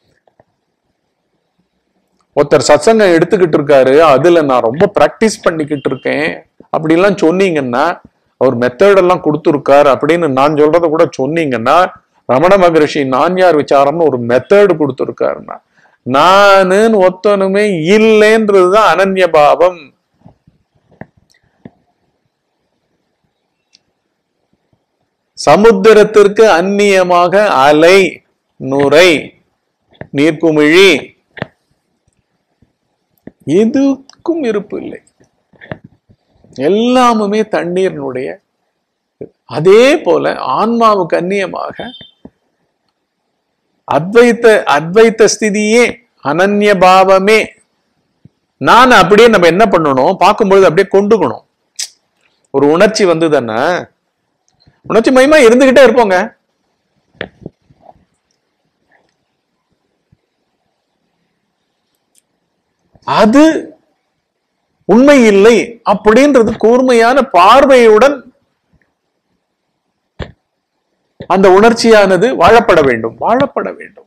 ஒருத்தர் சத்சங்கம் எடுத்துக்கிட்டு இருக்காரு அதுல நான் ரொம்ப பிராக்டிஸ் பண்ணிக்கிட்டு இருக்கேன் அப்படிலாம் சொன்னீங்கன்னா அவர் மெத்தட் எல்லாம் கொடுத்துருக்காரு அப்படின்னு நான் சொல்றத கூட சொன்னீங்கன்னா ரமண மகரிஷி நான் யார் விசாரம்னு ஒரு மெத்தட் கொடுத்துருக்காருன்னா நானுன்னு ஒத்தனுமே இல்லைன்றதுதான் அனன்ய பாவம் சமுத்திரத்திற்கு அந்நியமாக அலை நுரை நீர்க்குமிழி எதுக்கும் இருப்பு இல்லை எல்லாமுமே தண்ணீரினுடைய அதே போல ஆன்மாவுக்கு அந்நியமாக அத்வைத்த அத்வைத்த ஸ்திதியே அனன்ய பாவமே நான் அப்படியே நம்ம என்ன பண்ணணும் பார்க்கும்பொழுது அப்படியே கொண்டுக்கணும் ஒரு உணர்ச்சி வந்ததுன்னா உணர்ச்சி மயமா இருந்துகிட்டே இருப்போங்க அது உண்மை இல்லை அப்படின்றது கூர்மையான பார்வையுடன் அந்த உணர்ச்சியானது வாழப்பட வேண்டும் வாழப்பட வேண்டும்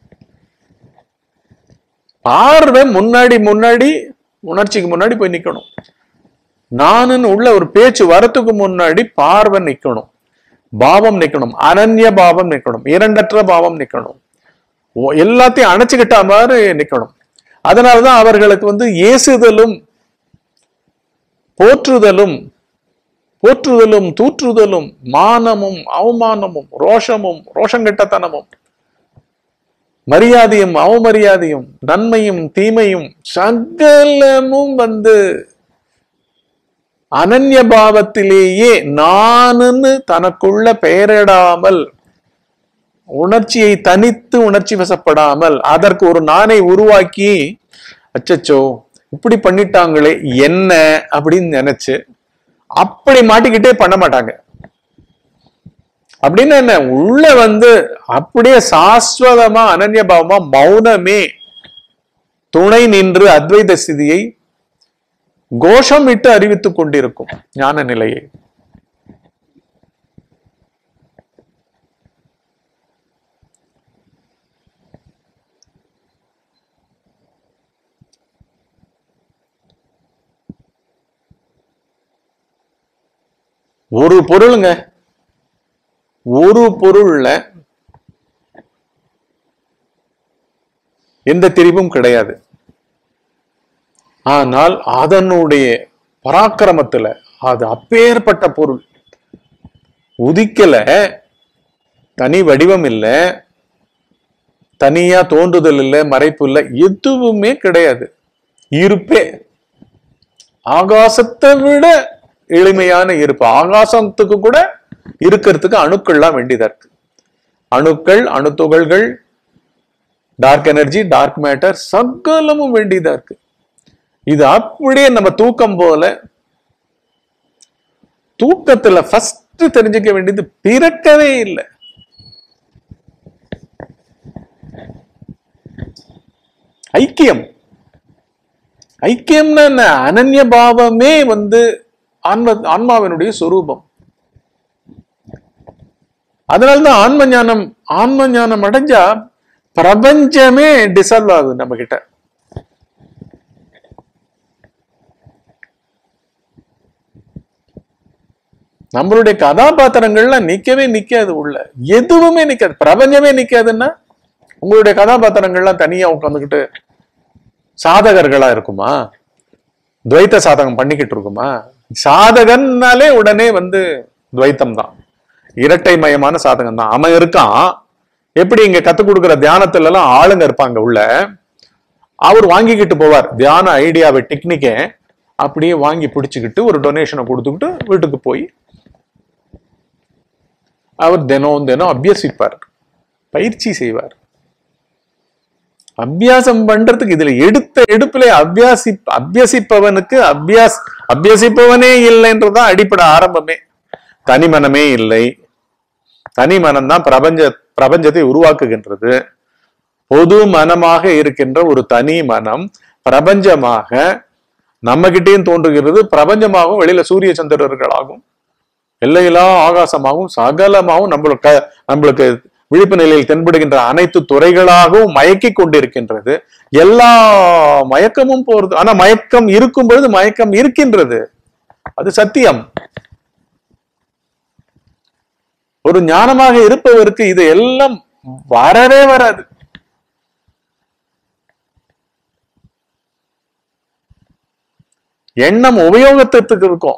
பார்வை முன்னாடி முன்னாடி உணர்ச்சிக்கு முன்னாடி போய் நிக்கணும் நானுன்னு உள்ள ஒரு பேச்சு வரத்துக்கு முன்னாடி பார்வை நிக்கணும் பாவம் நிக்கணும் அனன்ய பாவம் நிக்கணும் இரண்டற்ற பாவம் நிக்கணும் ஓ- எல்லாத்தையும் அணைச்சுக்கிட்ட மாதிரி நிக்கணும் அதனாலதான் அவர்களுக்கு வந்து ஏசுதலும் போற்றுதலும் போற்றுதலும் தூற்றுதலும் மானமும் அவமானமும் ரோஷமும் ரோஷங்கெட்டத்தனமும் மரியாதையும் அவமரியாதையும் நன்மையும் தீமையும் சகலமும் வந்து அனன்ய பாவத்திலேயே நானுன்னு தனக்குள்ள பெயரிடாமல் உணர்ச்சியை தனித்து உணர்ச்சி வசப்படாமல் அதற்கு ஒரு நானை உருவாக்கி அச்சச்சோ இப்படி பண்ணிட்டாங்களே என்ன அப்படின்னு நினைச்சு அப்படி மாட்டிக்கிட்டே பண்ண மாட்டாங்க அப்படின்னு என்ன உள்ள வந்து அப்படியே சாஸ்வதமா அனன்யபாவமா மௌனமே துணை நின்று அத்வைத ஸ்திதியை கோஷமிட்டு அறிவித்துக் கொண்டிருக்கும் ஞான நிலையை ஒரு பொருளுங்க ஒரு பொருள்ல எந்த திரிவும் கிடையாது ஆனால் அதனுடைய பராக்கிரமத்துல அது அப்பேற்பட்ட பொருள் உதிக்கல தனி வடிவம் இல்ல தனியா தோன்றுதல் இல்ல மறைப்பு இல்ல எதுவுமே கிடையாது இருப்பே ஆகாசத்தை விட எளிமையான இருப்பு ஆகாசத்துக்கு கூட இருக்கிறதுக்கு அணுக்கள்லாம் வேண்டியதா இருக்கு அணுக்கள் அணுத்துகள்கள் டார்க் எனர்ஜி டார்க் மேட்டர் சகலமும் வேண்டியதா இருக்கு இது அப்படியே நம்ம தூக்கம் போல தூக்கத்துல ஃபர்ஸ்ட் தெரிஞ்சுக்க வேண்டியது பிறக்கவே இல்லை ஐக்கியம் ஐக்கியம்னா என்ன அனன்ய பாவமே வந்து ஆன்ம ஆன்மாவினுடைய சொரூபம் அதனாலதான் ஆன்ம ஞானம் ஆன்ம ஞானம் அடைஞ்சா பிரபஞ்சமே டிசால்வ் ஆகுது நம்ம கிட்ட நம்மளுடைய கதாபாத்திரங்கள்லாம் நிக்கவே நிக்காது உள்ள எதுவுமே நிக்காது பிரபஞ்சமே நிக்காதுன்னா உங்களுடைய கதாபாத்திரங்கள்லாம் தனியா உட்காந்துக்கிட்டு சாதகர்களா இருக்குமா துவைத்த சாதகம் பண்ணிக்கிட்டு இருக்குமா சாதகன்னாலே உடனே வந்து துவைத்தம் தான் இரட்டை மயமான சாதகம் தான் அவன் இருக்கான் எப்படி இங்க கத்துக் கொடுக்குற தியானத்துல எல்லாம் ஆளுங்க இருப்பாங்க உள்ள அவர் வாங்கிக்கிட்டு போவார் தியான ஐடியாவை டெக்னிக்கை அப்படியே வாங்கி பிடிச்சுக்கிட்டு ஒரு டொனேஷனை கொடுத்துக்கிட்டு வீட்டுக்கு போய் அவர் தினம் தினம் அபியசிப்பார் பயிற்சி செய்வார் அபியாசம் பண்றதுக்கு இதுல எடுத்த எடுப்புல அபியாசி அபியசிப்பவனுக்கு அபியாஸ் அபியசிப்பவனே இல்லைன்றதுதான் அடிப்படை ஆரம்பமே தனி மனமே இல்லை தனி மனம்தான் பிரபஞ்ச பிரபஞ்சத்தை உருவாக்குகின்றது பொது மனமாக இருக்கின்ற ஒரு தனி மனம் பிரபஞ்சமாக நம்ம கிட்டேயும் தோன்றுகிறது பிரபஞ்சமாகவும் வெளியில சூரிய சந்திரர்களாகும் எல்லையிலா ஆகாசமாகவும் சகலமாகவும் நம்மளுக்கு நம்மளுக்கு விழிப்பு நிலையில் தென்படுகின்ற அனைத்து துறைகளாகவும் மயக்கி கொண்டிருக்கின்றது எல்லா மயக்கமும் போறது ஆனா மயக்கம் இருக்கும் பொழுது மயக்கம் இருக்கின்றது அது சத்தியம் ஒரு ஞானமாக இருப்பவருக்கு இது எல்லாம் வரவே வராது எண்ணம் உபயோகத்துக்கு இருக்கும்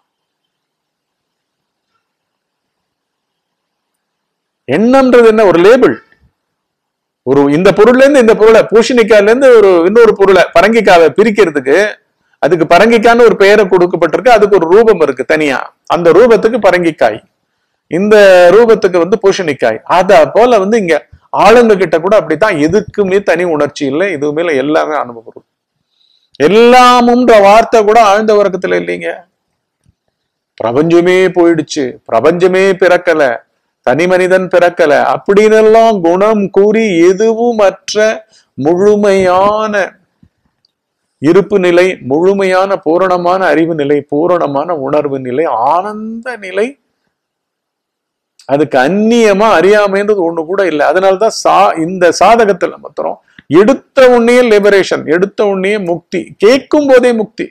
எண்ணம்ன்றது என்ன ஒரு லேபிள் ஒரு இந்த பொருள்ல இருந்து இந்த பொருளை பூஷணிக்காயில இருந்து ஒரு இன்னொரு பொருளை பரங்கிக்காவை பிரிக்கிறதுக்கு அதுக்கு பரங்கிக்கான்னு ஒரு பெயரை கொடுக்கப்பட்டிருக்கு அதுக்கு ஒரு ரூபம் இருக்கு தனியா அந்த ரூபத்துக்கு பரங்கிக்காய் இந்த ரூபத்துக்கு வந்து பூஷணிக்காய் அத போல வந்து இங்க ஆளுங்க கிட்ட கூட அப்படித்தான் எதுக்குமே தனி உணர்ச்சி இல்லை இதுவுமே இல்லை எல்லாமே அனுபவம் எல்லாமும்ன்ற வார்த்தை கூட ஆழ்ந்த உறக்கத்துல இல்லைங்க பிரபஞ்சமே போயிடுச்சு பிரபஞ்சமே பிறக்கல தனி மனிதன் பிறக்கல அப்படின்னு எல்லாம் குணம் கூறி எதுவும் அற்ற முழுமையான இருப்பு நிலை முழுமையான பூரணமான அறிவு நிலை பூரணமான உணர்வு நிலை ஆனந்த நிலை அதுக்கு அந்நியமா அறியாமைன்றது ஒண்ணு கூட இல்லை அதனாலதான் சா இந்த சாதகத்துல மாத்திரம் எடுத்த உடனே லிபரேஷன் எடுத்த உடனே முக்தி கேட்கும் போதே முக்தி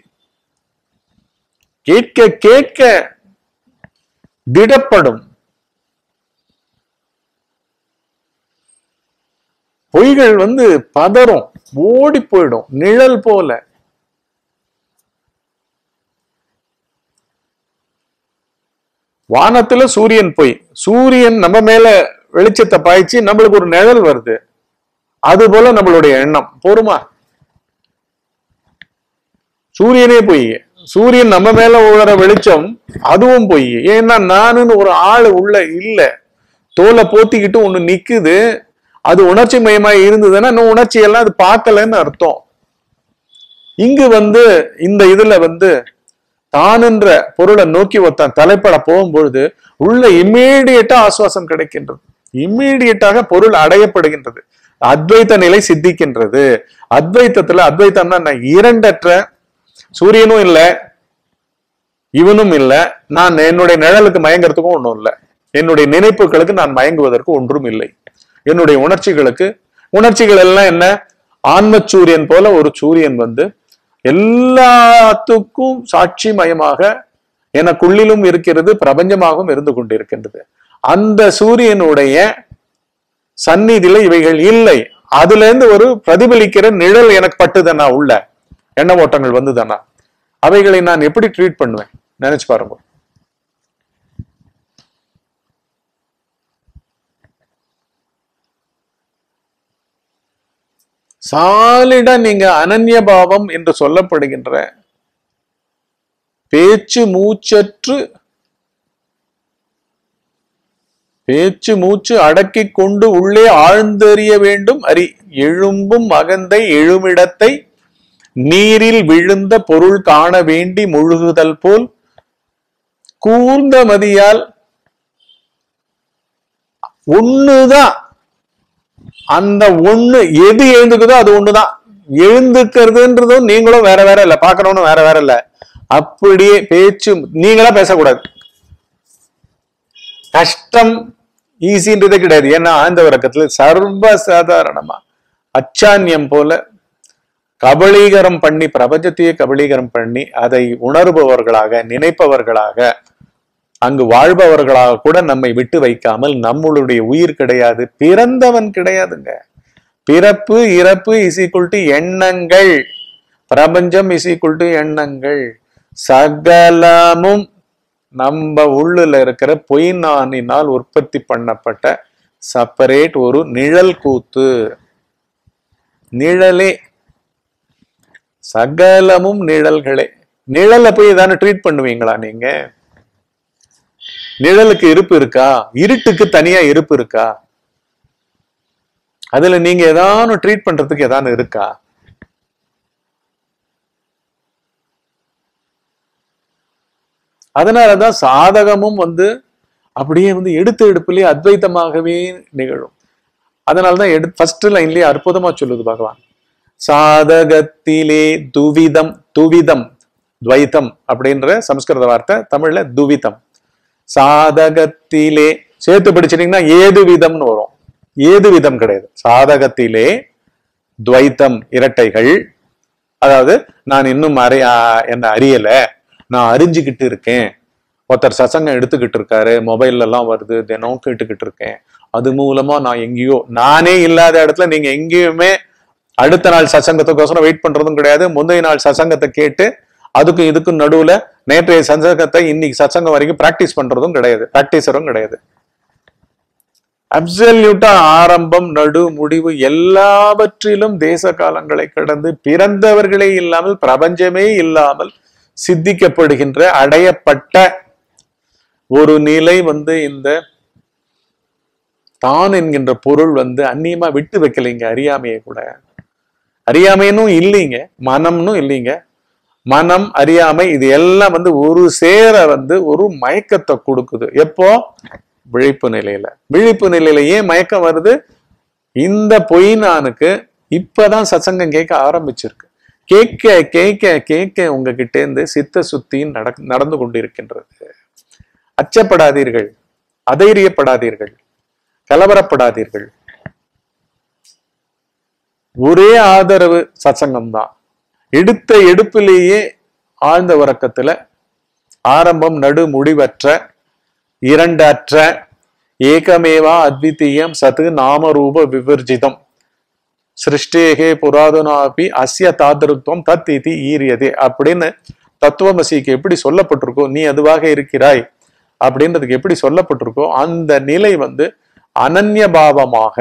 கேட்க கேட்க திடப்படும் பொய்கள் வந்து பதறும் ஓடி போயிடும் நிழல் போல வானத்துல சூரியன் போய் சூரியன் நம்ம மேல வெளிச்சத்தை பாய்ச்சி நம்மளுக்கு ஒரு நிழல் வருது அது போல நம்மளுடைய எண்ணம் போருமா சூரியனே பொய் சூரியன் நம்ம மேல உழற வெளிச்சம் அதுவும் பொய் ஏன்னா நானுன்னு ஒரு ஆளு உள்ள இல்ல தோலை போத்திக்கிட்டு ஒண்ணு நிக்குது அது உணர்ச்சி மயமா இருந்ததுன்னா இன்னும் உணர்ச்சி எல்லாம் அது பார்க்கலன்னு அர்த்தம் இங்கு வந்து இந்த இதுல வந்து தானுன்ற பொருளை நோக்கி ஒருத்தன் தலைப்பட போகும்பொழுது உள்ள இம்மீடியட்டா ஆசுவாசம் கிடைக்கின்றது இம்மீடியட்டாக பொருள் அடையப்படுகின்றது அத்வைத்த நிலை சித்திக்கின்றது அத்வைத்தத்துல அத்வைத்தம்னா என்ன? இரண்டற்ற சூரியனும் இல்ல இவனும் இல்ல நான் என்னுடைய நிழலுக்கு மயங்கிறதுக்கும் ஒண்ணும் இல்லை என்னுடைய நினைப்புகளுக்கு நான் மயங்குவதற்கு ஒன்றும் இல்லை என்னுடைய உணர்ச்சிகளுக்கு உணர்ச்சிகள் எல்லாம் என்ன ஆன்ம சூரியன் போல ஒரு சூரியன் வந்து எல்லாத்துக்கும் சாட்சி மயமாக எனக்குள்ளிலும் இருக்கிறது பிரபஞ்சமாகவும் இருந்து கொண்டிருக்கின்றது அந்த சூரியனுடைய சந்நிதியில இவைகள் இல்லை அதுல இருந்து ஒரு பிரதிபலிக்கிற நிழல் எனக்கு பட்டுதானா உள்ள எண்ண ஓட்டங்கள் வந்துதானா அவைகளை நான் எப்படி ட்ரீட் பண்ணுவேன் நினைச்சு பாருங்க சாலிடா நீங்க அனன்ய பாவம் என்று சொல்லப்படுகின்ற பேச்சு மூச்சற்று பேச்சு மூச்சு அடக்கிக் கொண்டு உள்ளே ஆழ்ந்தெறிய வேண்டும் அறி எழும்பும் அகந்தை எழுமிடத்தை நீரில் விழுந்த பொருள் காண வேண்டி முழுகுதல் போல் கூர்ந்த மதியால் ஒண்ணுதான் அந்த ஒண்ணு எது எழுந்துக்குதோ அது ஒண்ணுதான் எழுந்துக்கிறதுன்றதும் நீங்களும் வேற வேற இல்ல பாக்குறவனும் வேற வேற இல்ல அப்படியே பேச்சு நீங்களா பேசக்கூடாது கஷ்டம் ஈஸின்றதே கிடையாது ஏன்னா ஆழ்ந்த உறக்கத்துல சர்வ சாதாரணமா அச்சான்யம் போல கபளீகரம் பண்ணி பிரபஞ்சத்தையே கபளீகரம் பண்ணி அதை உணர்பவர்களாக நினைப்பவர்களாக அங்கு வாழ்பவர்களாக கூட நம்மை விட்டு வைக்காமல் நம்மளுடைய உயிர் கிடையாது பிறந்தவன் கிடையாதுங்க பிறப்பு இறப்பு இஸ் ஈக்குவல் டு எண்ணங்கள் பிரபஞ்சம் இஸ் ஈக்குவல் டு எண்ணங்கள் சகலமும் நம்ம உள்ளுல இருக்கிற பொய் நானினால் உற்பத்தி பண்ணப்பட்ட செப்பரேட் ஒரு நிழல் கூத்து நிழலே சகலமும் நிழல்களே நிழலை போய் தானே ட்ரீட் பண்ணுவீங்களா நீங்க நிழலுக்கு இருப்பு இருக்கா இருட்டுக்கு தனியா இருப்பு இருக்கா அதுல நீங்க ஏதானும் ட்ரீட் பண்றதுக்கு ஏதானு இருக்கா அதனாலதான் சாதகமும் வந்து அப்படியே வந்து எடுத்து எடுப்புலயே அத்வைத்தமாகவே நிகழும் அதனாலதான் எடு ஃபர்ஸ்ட் லைன்லயே அற்புதமா சொல்லுது பகவான் சாதகத்திலே துவிதம் துவிதம் துவைத்தம் அப்படின்ற சமஸ்கிருத வார்த்தை தமிழ்ல துவிதம் சாதகத்திலே சேர்த்து படிச்சிட்டீங்கன்னா ஏது விதம்னு வரும் ஏது விதம் கிடையாது சாதகத்திலே துவைத்தம் இரட்டைகள் அதாவது நான் இன்னும் அறி ஆ- என்ன அறியல நான் அறிஞ்சுக்கிட்டு இருக்கேன் ஒருத்தர் சசங்கம் எடுத்துக்கிட்டு இருக்காரு மொபைல்ல எல்லாம் வருது தினம் கேட்டுக்கிட்டு இருக்கேன் அது மூலமா நான் எங்கேயோ நானே இல்லாத இடத்துல நீங்க எங்கேயுமே அடுத்த நாள் சசங்கத்துக்கோசரம் வெயிட் பண்றதும் கிடையாது முந்தைய நாள் சசங்கத்தை கேட்டு அதுக்கும் இதுக்கும் நடுவுல நேற்றைய சசங்கத்தை இன்னைக்கு சசங்கம் வரைக்கும் பிராக்டிஸ் பண்றதும் கிடையாது பிராக்டிஸரும் கிடையாது அப்சல்யூட்டா ஆரம்பம் நடு முடிவு எல்லாவற்றிலும் தேச காலங்களை கடந்து பிறந்தவர்களே இல்லாமல் பிரபஞ்சமே இல்லாமல் சித்திக்கப்படுகின்ற அடையப்பட்ட ஒரு நிலை வந்து இந்த தான் என்கின்ற பொருள் வந்து அந்நியமா விட்டு வைக்கலைங்க அறியாமையை கூட அறியாமைன்னும் இல்லைங்க மனம்னும் இல்லைங்க மனம் அறியாமை இது எல்லாம் வந்து ஒரு சேர வந்து ஒரு மயக்கத்தை கொடுக்குது எப்போ விழிப்பு நிலையில விழிப்பு நிலையில ஏன் மயக்கம் வருது இந்த பொய் நானுக்கு இப்பதான் சத்சங்கம் கேட்க ஆரம்பிச்சிருக்கு கேட்க கேட்க கேட்க உங்ககிட்ட இருந்து சித்த சுத்தியும் நடக் நடந்து கொண்டிருக்கின்றது அச்சப்படாதீர்கள் அதைரியப்படாதீர்கள் கலவரப்படாதீர்கள் ஒரே ஆதரவு சத்சங்கம் தான் எடுத்த எடுப்பிலேயே ஆழ்ந்த உறக்கத்துல ஆரம்பம் நடு முடிவற்ற இரண்டற்ற ஏகமேவா அத்விதீயம் சத்து நாமரூப விவர்ஜிதம் சிருஷ்டேகே புராதனாபி அஸ்ய தாதிருத்துவம் தத் இதி ஈரியதே அப்படின்னு தத்துவமசிக்கு எப்படி சொல்லப்பட்டிருக்கோ நீ அதுவாக இருக்கிறாய் அப்படின்றதுக்கு எப்படி சொல்லப்பட்டிருக்கோ அந்த நிலை வந்து அனன்ய பாவமாக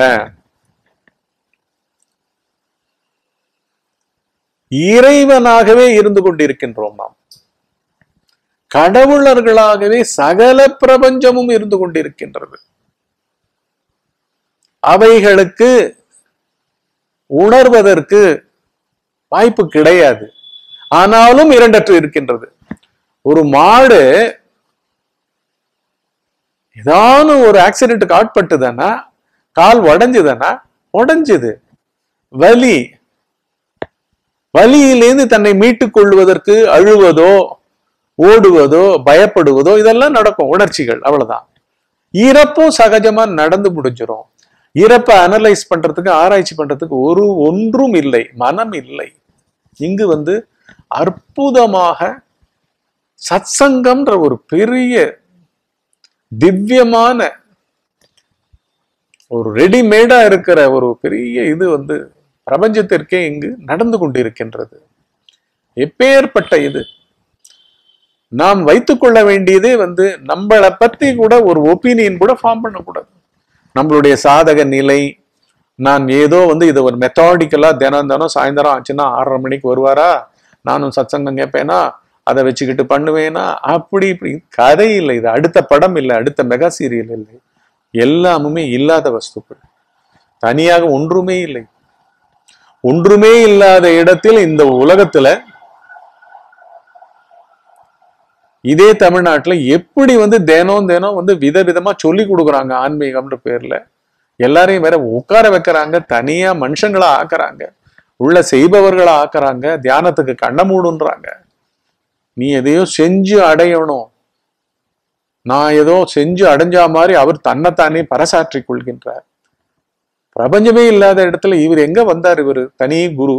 இறைவனாகவே இருந்து கொண்டிருக்கின்றோம் நாம் கடவுளர்களாகவே சகல பிரபஞ்சமும் இருந்து கொண்டிருக்கின்றது அவைகளுக்கு உணர்வதற்கு வாய்ப்பு கிடையாது ஆனாலும் இரண்டற்று இருக்கின்றது ஒரு மாடு ஏதானும் ஒரு ஆக்சிடென்ட்டுக்கு ஆட்பட்டுதானா கால் உடைஞ்சுதானா உடைஞ்சுது வலி வலியிலிருந்து தன்னை மீட்டுக் கொள்வதற்கு அழுவதோ ஓடுவதோ பயப்படுவதோ இதெல்லாம் நடக்கும் உணர்ச்சிகள் அவ்வளவுதான் இறப்பும் சகஜமா நடந்து முடிஞ்சிரும் இறப்பை அனலைஸ் பண்றதுக்கு ஆராய்ச்சி பண்றதுக்கு ஒரு ஒன்றும் இல்லை மனம் இல்லை இங்கு வந்து அற்புதமாக சத்சங்கம்ன்ற ஒரு பெரிய திவ்யமான ஒரு ரெடிமேடா இருக்கிற ஒரு பெரிய இது வந்து பிரபஞ்சத்திற்கே இங்கு நடந்து கொண்டிருக்கின்றது எப்பேற்பட்ட இது நாம் வைத்துக்கொள்ள வேண்டியதே வந்து நம்மளை பத்தி கூட ஒரு ஒப்பீனியன் கூட ஃபார்ம் பண்ணக்கூடாது நம்மளுடைய சாதக நிலை நான் ஏதோ வந்து இது ஒரு மெத்தாடிக்கலா தினம் தினம் சாயந்தரம் ஆச்சுன்னா ஆறரை மணிக்கு வருவாரா நானும் சத்சங்கம் கேட்பேனா அதை வச்சுக்கிட்டு பண்ணுவேனா அப்படி இப்படி கதை இல்லை இது அடுத்த படம் இல்லை அடுத்த மெகா சீரியல் இல்லை எல்லாமுமே இல்லாத வஸ்துக்கள் தனியாக ஒன்றுமே இல்லை ஒன்றுமே இல்லாத இடத்தில் இந்த உலகத்துல இதே தமிழ்நாட்டுல எப்படி வந்து தினம் தினம் வந்து விதவிதமா சொல்லி கொடுக்குறாங்க ஆன்மீகம்ன்ற பேர்ல எல்லாரையும் வேற உட்கார வைக்கிறாங்க தனியா மனுஷங்களா ஆக்குறாங்க உள்ள செய்பவர்களா ஆக்குறாங்க தியானத்துக்கு கண்ண மூடுன்றாங்க நீ எதையோ செஞ்சு அடையணும் நான் ஏதோ செஞ்சு அடைஞ்சா மாதிரி அவர் தன்னைத்தானே பரசாற்றிக் கொள்கின்றார் பிரபஞ்சமே இல்லாத இடத்துல இவர் எங்க வந்தார் இவர் தனி குரு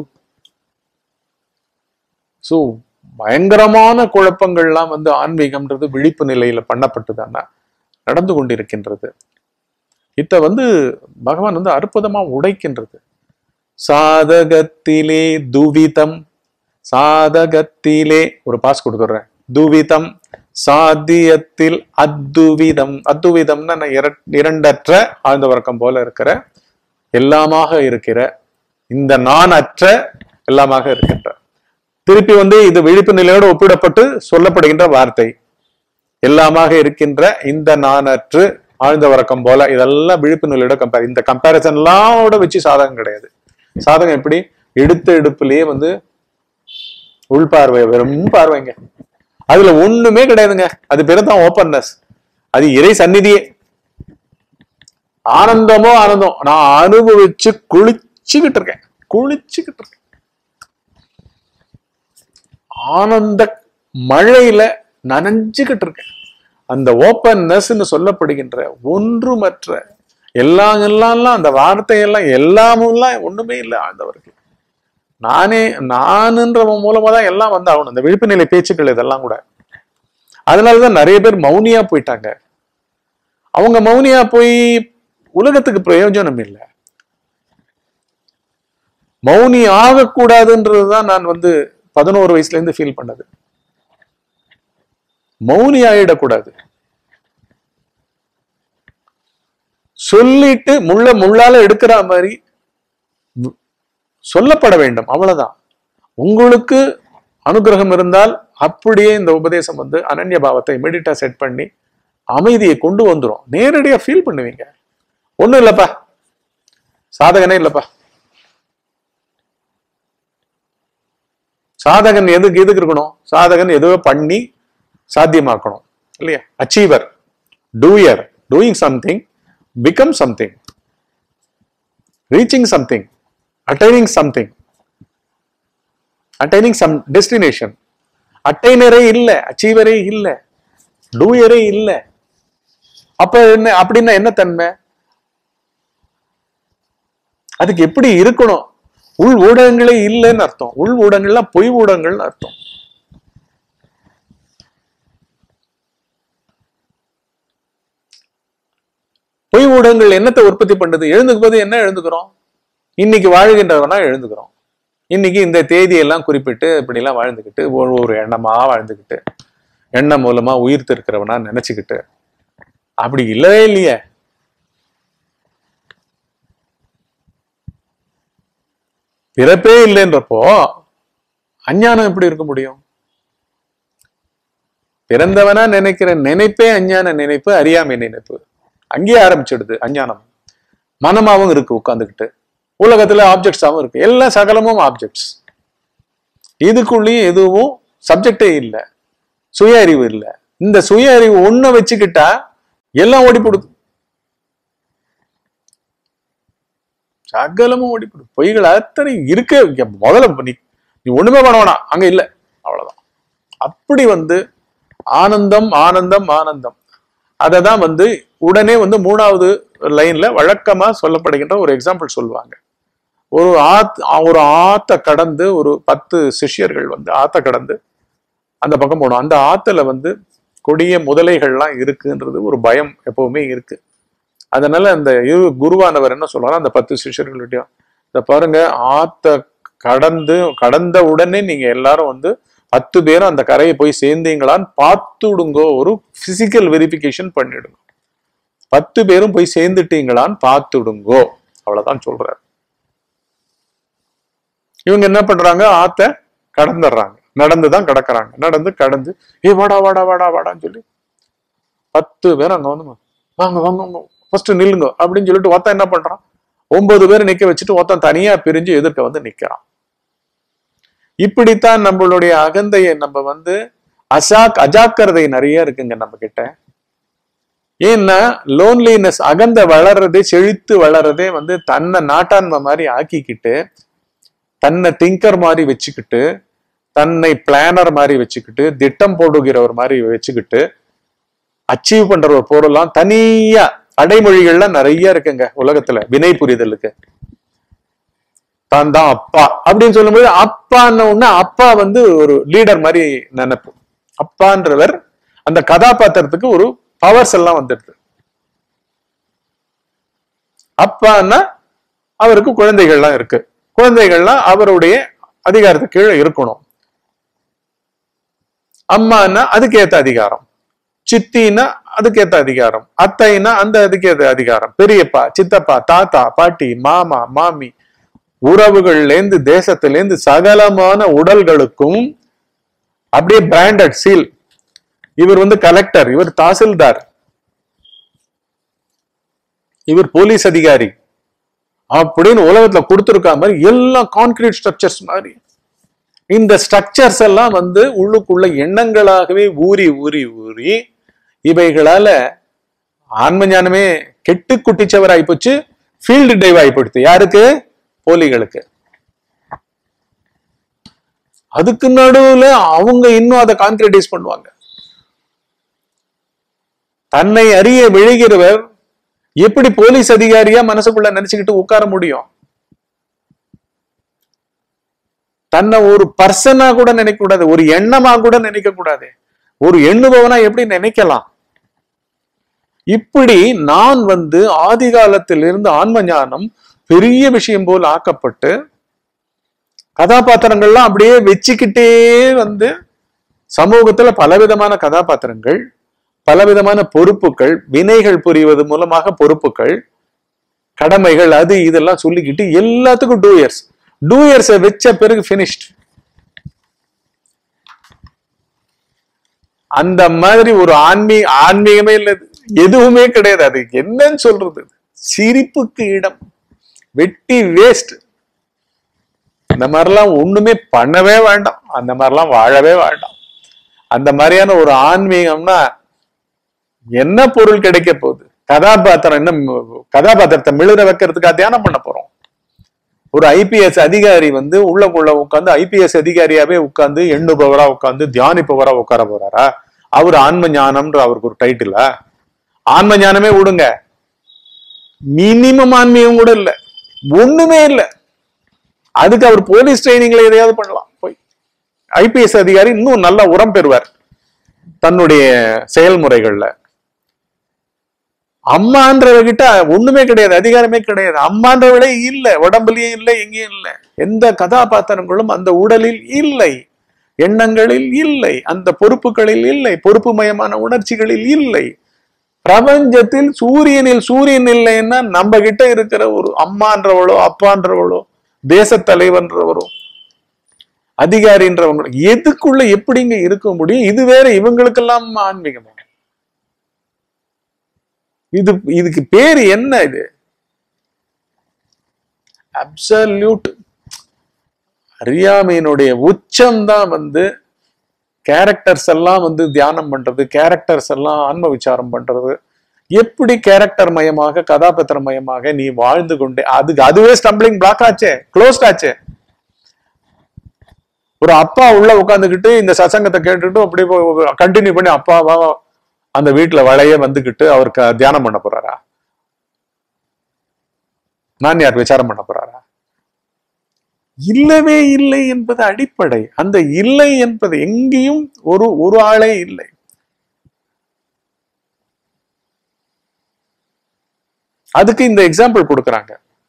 சோ பயங்கரமான குழப்பங்கள்லாம் வந்து ஆன்மீகம்ன்றது விழிப்பு நிலையில பண்ணப்பட்டுதானா நடந்து கொண்டிருக்கின்றது இத வந்து பகவான் வந்து அற்புதமா உடைக்கின்றது சாதகத்திலே துவிதம் சாதகத்திலே ஒரு பாஸ் கொடுத்துடுறேன் துவிதம் சாத்தியத்தில் அத்துவிதம் அத்துவிதம்னா நான் இர- இரண்டற்ற ஆழ்ந்த வர்க்கம் போல இருக்கிற எல்லாமாக இருக்கிற இந்த நான் அற்ற எல்லாமாக இருக்கின்ற திருப்பி வந்து இது விழிப்பு நிலையோடு ஒப்பிடப்பட்டு சொல்லப்படுகின்ற வார்த்தை எல்லாமாக இருக்கின்ற இந்த நானற்று ஆழ்ந்த உறக்கம் போல இதெல்லாம் விழிப்பு நிலையோட கம்பேர் இந்த கம்பேரிசன்லாம் வச்சு சாதகம் கிடையாது சாதகம் எப்படி எடுத்த எடுப்புலயே வந்து உள்பார்வை வெறும் பார்வைங்க அதுல ஒண்ணுமே கிடையாதுங்க அது பேரு தான் ஓப்பன்னஸ் அது இறை சந்நிதியே ஆனந்தமோ ஆனந்தம் நான் அனுபவிச்சு குளிச்சுக்கிட்டு இருக்கேன் குளிச்சுக்கிட்டு இருக்கேன் ஆனந்த மழையில நனைஞ்சுக்கிட்டு இருக்கேன் அந்த ஓப்பன்னஸ்ன்னு சொல்லப்படுகின்ற ஒன்றுமற்ற எல்லாம் எல்லாம் அந்த வார்த்தையெல்லாம் எல்லாமெல்லாம் ஒண்ணுமே இல்லை ஆழ்ந்தவர்கள் நானே நானுன்றவன் மூலமா தான் எல்லாம் வந்து ஆகணும் இந்த விழிப்பு நிலை பேச்சுக்கள் இதெல்லாம் கூட அதனாலதான் நிறைய பேர் மௌனியா போயிட்டாங்க அவங்க மௌனியா போய் உலகத்துக்கு பிரயோஜனம் இல்லை மௌனி ஆகக்கூடாதுன்றதுதான் நான் வந்து பதினோரு வயசுல இருந்து ஃபீல் பண்ணது மௌனி ஆயிடக்கூடாது சொல்லிட்டு முள்ள முள்ளால எடுக்கிற மாதிரி வ- சொல்லப்பட வேண்டும் அவ்வளவுதான் உங்களுக்கு அனுகிரகம் இருந்தால் அப்படியே இந்த உபதேசம் வந்து அனன்ய பாவத்தை இமிடியட்டா செட் பண்ணி அமைதியை கொண்டு வந்துரும் நேரடியா ஃபீல் பண்ணுவீங்க ஒண்ணும் இல்லப்பா சாதகனே இல்லப்பா சாதகன் எதுக்கு எதுக்கு இருக்கணும் சாதகன் எதுவோ பண்ணி சாத்தியமாக்கணும் இல்லையா achiever doer doing something become something reaching something attaining something attaining some destination அட்டைனரே இல்ல அச்சீவரே இல்ல டூயரே இல்ல அப்ப என்ன அப்படின்னா என்ன தன்மை அதுக்கு எப்படி இருக்கணும் உள் ஊடகங்களே இல்லைன்னு அர்த்தம் உள் ஊடகங்கள்லாம் பொய் ஊடகங்கள்னு அர்த்தம் பொய் ஊடகங்கள் என்னத்தை உற்பத்தி பண்ணுது எழுந்துக்கும் போது என்ன எழுந்துக்கிறோம் இன்னைக்கு வாழ்கின்றவனா எழுந்துக்கிறோம் இன்னைக்கு இந்த தேதியெல்லாம் குறிப்பிட்டு இப்படிலாம் வாழ்ந்துக்கிட்டு ஒரு ஒரு எண்ணமா வாழ்ந்துக்கிட்டு எண்ணம் மூலமா உயிர்த்து இருக்கிறவனா நினைச்சுக்கிட்டு அப்படி இல்லவே இல்லையே பிறப்பே இல்லைன்றப்போ அஞ்ஞானம் எப்படி இருக்க முடியும் பிறந்தவனா நினைக்கிற நினைப்பே அஞ்ஞான நினைப்பு அறியாமை நினைப்பு அங்கேயே ஆரம்பிச்சிடுது அஞ்ஞானம் மனமாவும் இருக்கு உட்கார்ந்துக்கிட்டு உலகத்துல ஆப்ஜெக்ட்ஸாவும் இருக்கு எல்லா சகலமும் ஆப்ஜெக்ட்ஸ் இதுக்குள்ளேயும் எதுவும் சப்ஜெக்டே இல்லை சுய அறிவு இல்லை இந்த சுய அறிவு ஒண்ண வச்சுக்கிட்டா எல்லாம் ஓடி போடுது சகலமும் ஓடி போடுது பொய்கள் அத்தனை இருக்க இங்க முதல்ல நீ நீ ஒண்ணுமே பண்ண வேணாம் அங்க இல்ல அவ்வளவுதான் அப்படி வந்து ஆனந்தம் ஆனந்தம் ஆனந்தம் அதை தான் வந்து உடனே வந்து மூணாவது லைன்ல வழக்கமா சொல்லப்படுகின்ற ஒரு எக்ஸாம்பிள் சொல்லுவாங்க ஒரு ஆத் ஒரு ஆத்த கடந்து ஒரு பத்து சிஷ்யர்கள் வந்து ஆத்த கடந்து அந்த பக்கம் போனோம் அந்த ஆத்துல வந்து கொடிய முதலைகள்லாம் இருக்குன்றது ஒரு பயம் எப்பவுமே இருக்கு அதனால அந்த இரு குருவானவர் என்ன சொல்றாரு அந்த பத்து சிஷ்யர்கள்ட்டையும் இத பாருங்க ஆத்த கடந்து கடந்த உடனே நீங்க எல்லாரும் வந்து பத்து பேரும் அந்த கரையை போய் சேர்ந்தீங்களான்னு பார்த்துடுங்கோ ஒரு பிசிக்கல் வெரிஃபிகேஷன் பண்ணிடுங்க பத்து பேரும் போய் சேர்ந்துட்டீங்களான்னு பார்த்துடுங்கோ அவ்வளவுதான் சொல்றாரு இவங்க என்ன பண்றாங்க ஆத்த கடந்துடுறாங்க நடந்துதான் கடக்குறாங்க நடந்து கடந்து ஏ வாடா வாடா வாடா வாடான்னு சொல்லி பத்து பேர் அங்க வந்து வாங்க வாங்க வாங்க ஃபர்ஸ்ட் நில்லுங்க அப்படின்னு சொல்லிட்டு ஒருத்தன் என்ன பண்றான் ஒன்பது பேர் நிக்க வச்சுட்டு ஒருத்தன் தனியா பிரிஞ்சு எதிர்க்க வந்து நிக்கிறான் இப்படித்தான் நம்மளுடைய அகந்தையை நம்ம வந்து அசாக் அஜாக்கிரதை நிறைய இருக்குங்க நம்ம கிட்ட ஏன்னா லோன்லினஸ் அகந்த வளர்றதே செழித்து வளர்றதே வந்து தன்னை நாட்டாண்மை மாதிரி ஆக்கிக்கிட்டு தன்னை திங்கர் மாதிரி வச்சுக்கிட்டு தன்னை பிளானர் மாதிரி வச்சுக்கிட்டு திட்டம் போடுகிறவர் மாதிரி வச்சுக்கிட்டு அச்சீவ் பண்ற ஒரு பொருள்லாம் தனியா அடைமொழிகள்லாம் நிறைய இருக்குங்க உலகத்துல வினை புரிதலுக்கு தான் தான் அப்பா அப்படின்னு சொல்லும்போது அப்பான்னு ஒண்ணு அப்பா வந்து ஒரு லீடர் மாதிரி நினைப்பு அப்பான்றவர் அந்த கதாபாத்திரத்துக்கு ஒரு பவர்ஸ் எல்லாம் வந்துடுது அப்பான்னா அவருக்கு குழந்தைகள்லாம் இருக்கு குழந்தைகள்லாம் அவருடைய அதிகாரத்துக்கு கீழே இருக்கணும் அம்மான்னா அதுக்கேத்த அதிகாரம் சித்தின்னா அதுக்கேத்த அதிகாரம் அத்தைன்னா அந்த அதுக்கேத்த அதிகாரம் பெரியப்பா சித்தப்பா தாத்தா பாட்டி மாமா மாமி உறவுகள்ல இருந்து தேசத்துல இருந்து சகலமான உடல்களுக்கும் அப்படியே பிராண்டட் சீல் இவர் வந்து கலெக்டர் இவர் தாசில்தார் இவர் போலீஸ் அதிகாரி அப்படின்னு உலகத்துல கொடுத்துருக்கா மாதிரி எல்லாம் கான்கிரீட் ஸ்ட்ரக்சர்ஸ் மாதிரி இந்த ஸ்ட்ரக்சர்ஸ் எல்லாம் வந்து உள்ளுக்குள்ள எண்ணங்களாகவே ஊறி ஊறி ஊறி இவைகளால ஆன்ம ஞானமே கெட்டு குட்டிச்சவர் ஆயிப்போச்சு ஃபீல்டு டைவ் ஆயிப்படுத்து யாருக்கு போலிகளுக்கு அதுக்கு நடுவுல அவங்க இன்னும் அதை கான்கிரடைஸ் பண்ணுவாங்க தன்னை அறிய விழுகிறவர் எப்படி போலீஸ் அதிகாரியா மனசுக்குள்ள நினைச்சுக்கிட்டு உட்கார முடியும் தன்னை ஒரு பர்சனா கூட நினைக்க கூடாது ஒரு எண்ணமா கூட நினைக்க கூடாது ஒரு எண்ணுபவனா எப்படி நினைக்கலாம் இப்படி நான் வந்து ஆதி காலத்திலிருந்து ஆன்ம ஞானம் பெரிய விஷயம் போல் ஆக்கப்பட்டு கதாபாத்திரங்கள்லாம் அப்படியே வச்சுக்கிட்டே வந்து சமூகத்துல பலவிதமான கதாபாத்திரங்கள் பலவிதமான பொறுப்புகள் வினைகள் புரிவது மூலமாக பொறுப்புகள் கடமைகள் அது இதெல்லாம் சொல்லிக்கிட்டு எல்லாத்துக்கும் டூ இயர்ஸ் டூ இயர்ஸை வச்ச பிறகு பினிஷ்ட் அந்த மாதிரி ஒரு ஆன்மீ ஆன்மீகமே இல்லை எதுவுமே கிடையாது அது என்னன்னு சொல்றது சிரிப்புக்கு இடம் வெட்டி வேஸ்ட் இந்த மாதிரிலாம் ஒண்ணுமே பண்ணவே வேண்டாம் அந்த மாதிரிலாம் வாழவே வேண்டாம் அந்த மாதிரியான ஒரு ஆன்மீகம்னா என்ன பொருள் கிடைக்க போகுது கதாபாத்திரம் என்ன கதாபாத்திரத்தை மிளுற வைக்கிறதுக்கா தியானம் பண்ண போறோம் ஒரு ஐபிஎஸ் அதிகாரி வந்து உள்ளக்குள்ள உட்காந்து ஐபிஎஸ் அதிகாரியாவே உட்காந்து எண்ணுபவரா உட்காந்து தியானிப்பவரா உட்கார போறாரா அவர் ஆன்ம ஞானம்ன்ற அவருக்கு ஒரு டைட்டிலா ஆன்ம ஞானமே விடுங்க மினிமம் ஆன்மீகம் கூட இல்ல ஒண்ணுமே இல்ல அதுக்கு அவர் போலீஸ் ட்ரைனிங்ல எதையாவது பண்ணலாம் போய் ஐபிஎஸ் அதிகாரி இன்னும் நல்ல உரம் பெறுவார் தன்னுடைய செயல்முறைகள்ல அம்மான்றவகிட்ட ஒண்ணுமே கிடையாது அதிகாரமே கிடையாது அம்மான்றவளே இல்ல உடம்புலயும் இல்லை எங்கேயும் இல்லை எந்த கதாபாத்திரங்களும் அந்த உடலில் இல்லை எண்ணங்களில் இல்லை அந்த பொறுப்புகளில் இல்லை பொறுப்பு மயமான உணர்ச்சிகளில் இல்லை பிரபஞ்சத்தில் சூரியனில் சூரியன் இல்லைன்னா நம்ம கிட்ட இருக்கிற ஒரு அம்மான்றவளோ அப்பான்றவளோ தேச தலைவன்றவரோ அதிகாரின்றவங்க எதுக்குள்ள எப்படிங்க இருக்க முடியும் இது வேற இவங்களுக்கெல்லாம் ஆன்மீகமா இது இதுக்கு பேரு என்ன இது அப்சல்யூட் அறியாமையினுடைய உச்சம் தான் வந்து கேரக்டர்ஸ் எல்லாம் வந்து தியானம் பண்றது கேரக்டர்ஸ் எல்லாம் ஆன்ம விசாரம் பண்றது எப்படி கேரக்டர் மயமாக கதாபாத்திர மயமாக நீ வாழ்ந்து கொண்டே அதுக்கு அதுவே ஸ்டம்பிளிங் பிளாக் ஆச்சே க்ளோஸ்ட் ஆச்சே ஒரு அப்பா உள்ள உட்காந்துக்கிட்டு இந்த சசங்கத்தை கேட்டுட்டு அப்படியே கண்டினியூ பண்ணி அப்பாவா அந்த வீட்டுல வளைய வந்துகிட்டு அவருக்கு தியானம் பண்ண போறாரா நான் யார் விசாரம் பண்ண போறாரா இல்லவே இல்லை என்பது அடிப்படை அந்த இல்லை என்பது எங்கேயும் ஒரு ஒரு ஆளே இல்லை அதுக்கு இந்த எக்ஸாம்பிள் கொடுக்கறாங்க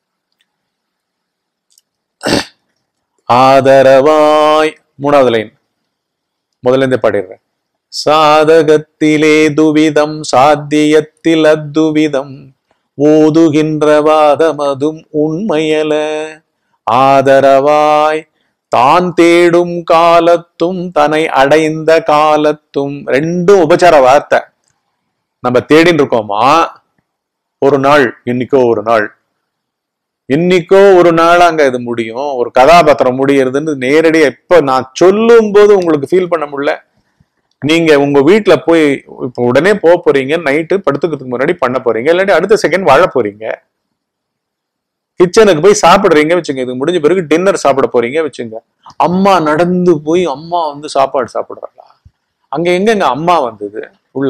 ஆதரவாய் மூணாவது லைன் முதல்ல இருந்தே பாடிடுறேன் சாதகத்திலே துவிதம் சாத்தியத்தில் அத்துவிதம் ஓதுகின்ற வாதமதும் உண்மையல ஆதரவாய் தான் தேடும் காலத்தும் தன்னை அடைந்த காலத்தும் ரெண்டும் உபச்சார வார்த்தை நம்ம தேடின்னு இருக்கோமா ஒரு நாள் இன்னைக்கோ ஒரு நாள் இன்னைக்கோ ஒரு நாள் அங்க இது முடியும் ஒரு கதாபாத்திரம் முடியறதுன்னு நேரடியா இப்ப நான் சொல்லும் போது உங்களுக்கு ஃபீல் பண்ண முடியல நீங்க உங்க வீட்டுல போய் இப்ப உடனே போக போறீங்க நைட்டு படுத்துக்கிறதுக்கு முன்னாடி பண்ண போறீங்க இல்லாட்டி அடுத்த செகண்ட் வாழ போறீங்க கிச்சனுக்கு போய் சாப்பிடுறீங்க வச்சுங்க இது முடிஞ்ச பிறகு டின்னர் சாப்பிட போறீங்க வச்சுங்க அம்மா நடந்து போய் அம்மா வந்து சாப்பாடு சாப்பிடுறாங்களா அங்க எங்கங்க அம்மா வந்தது உள்ள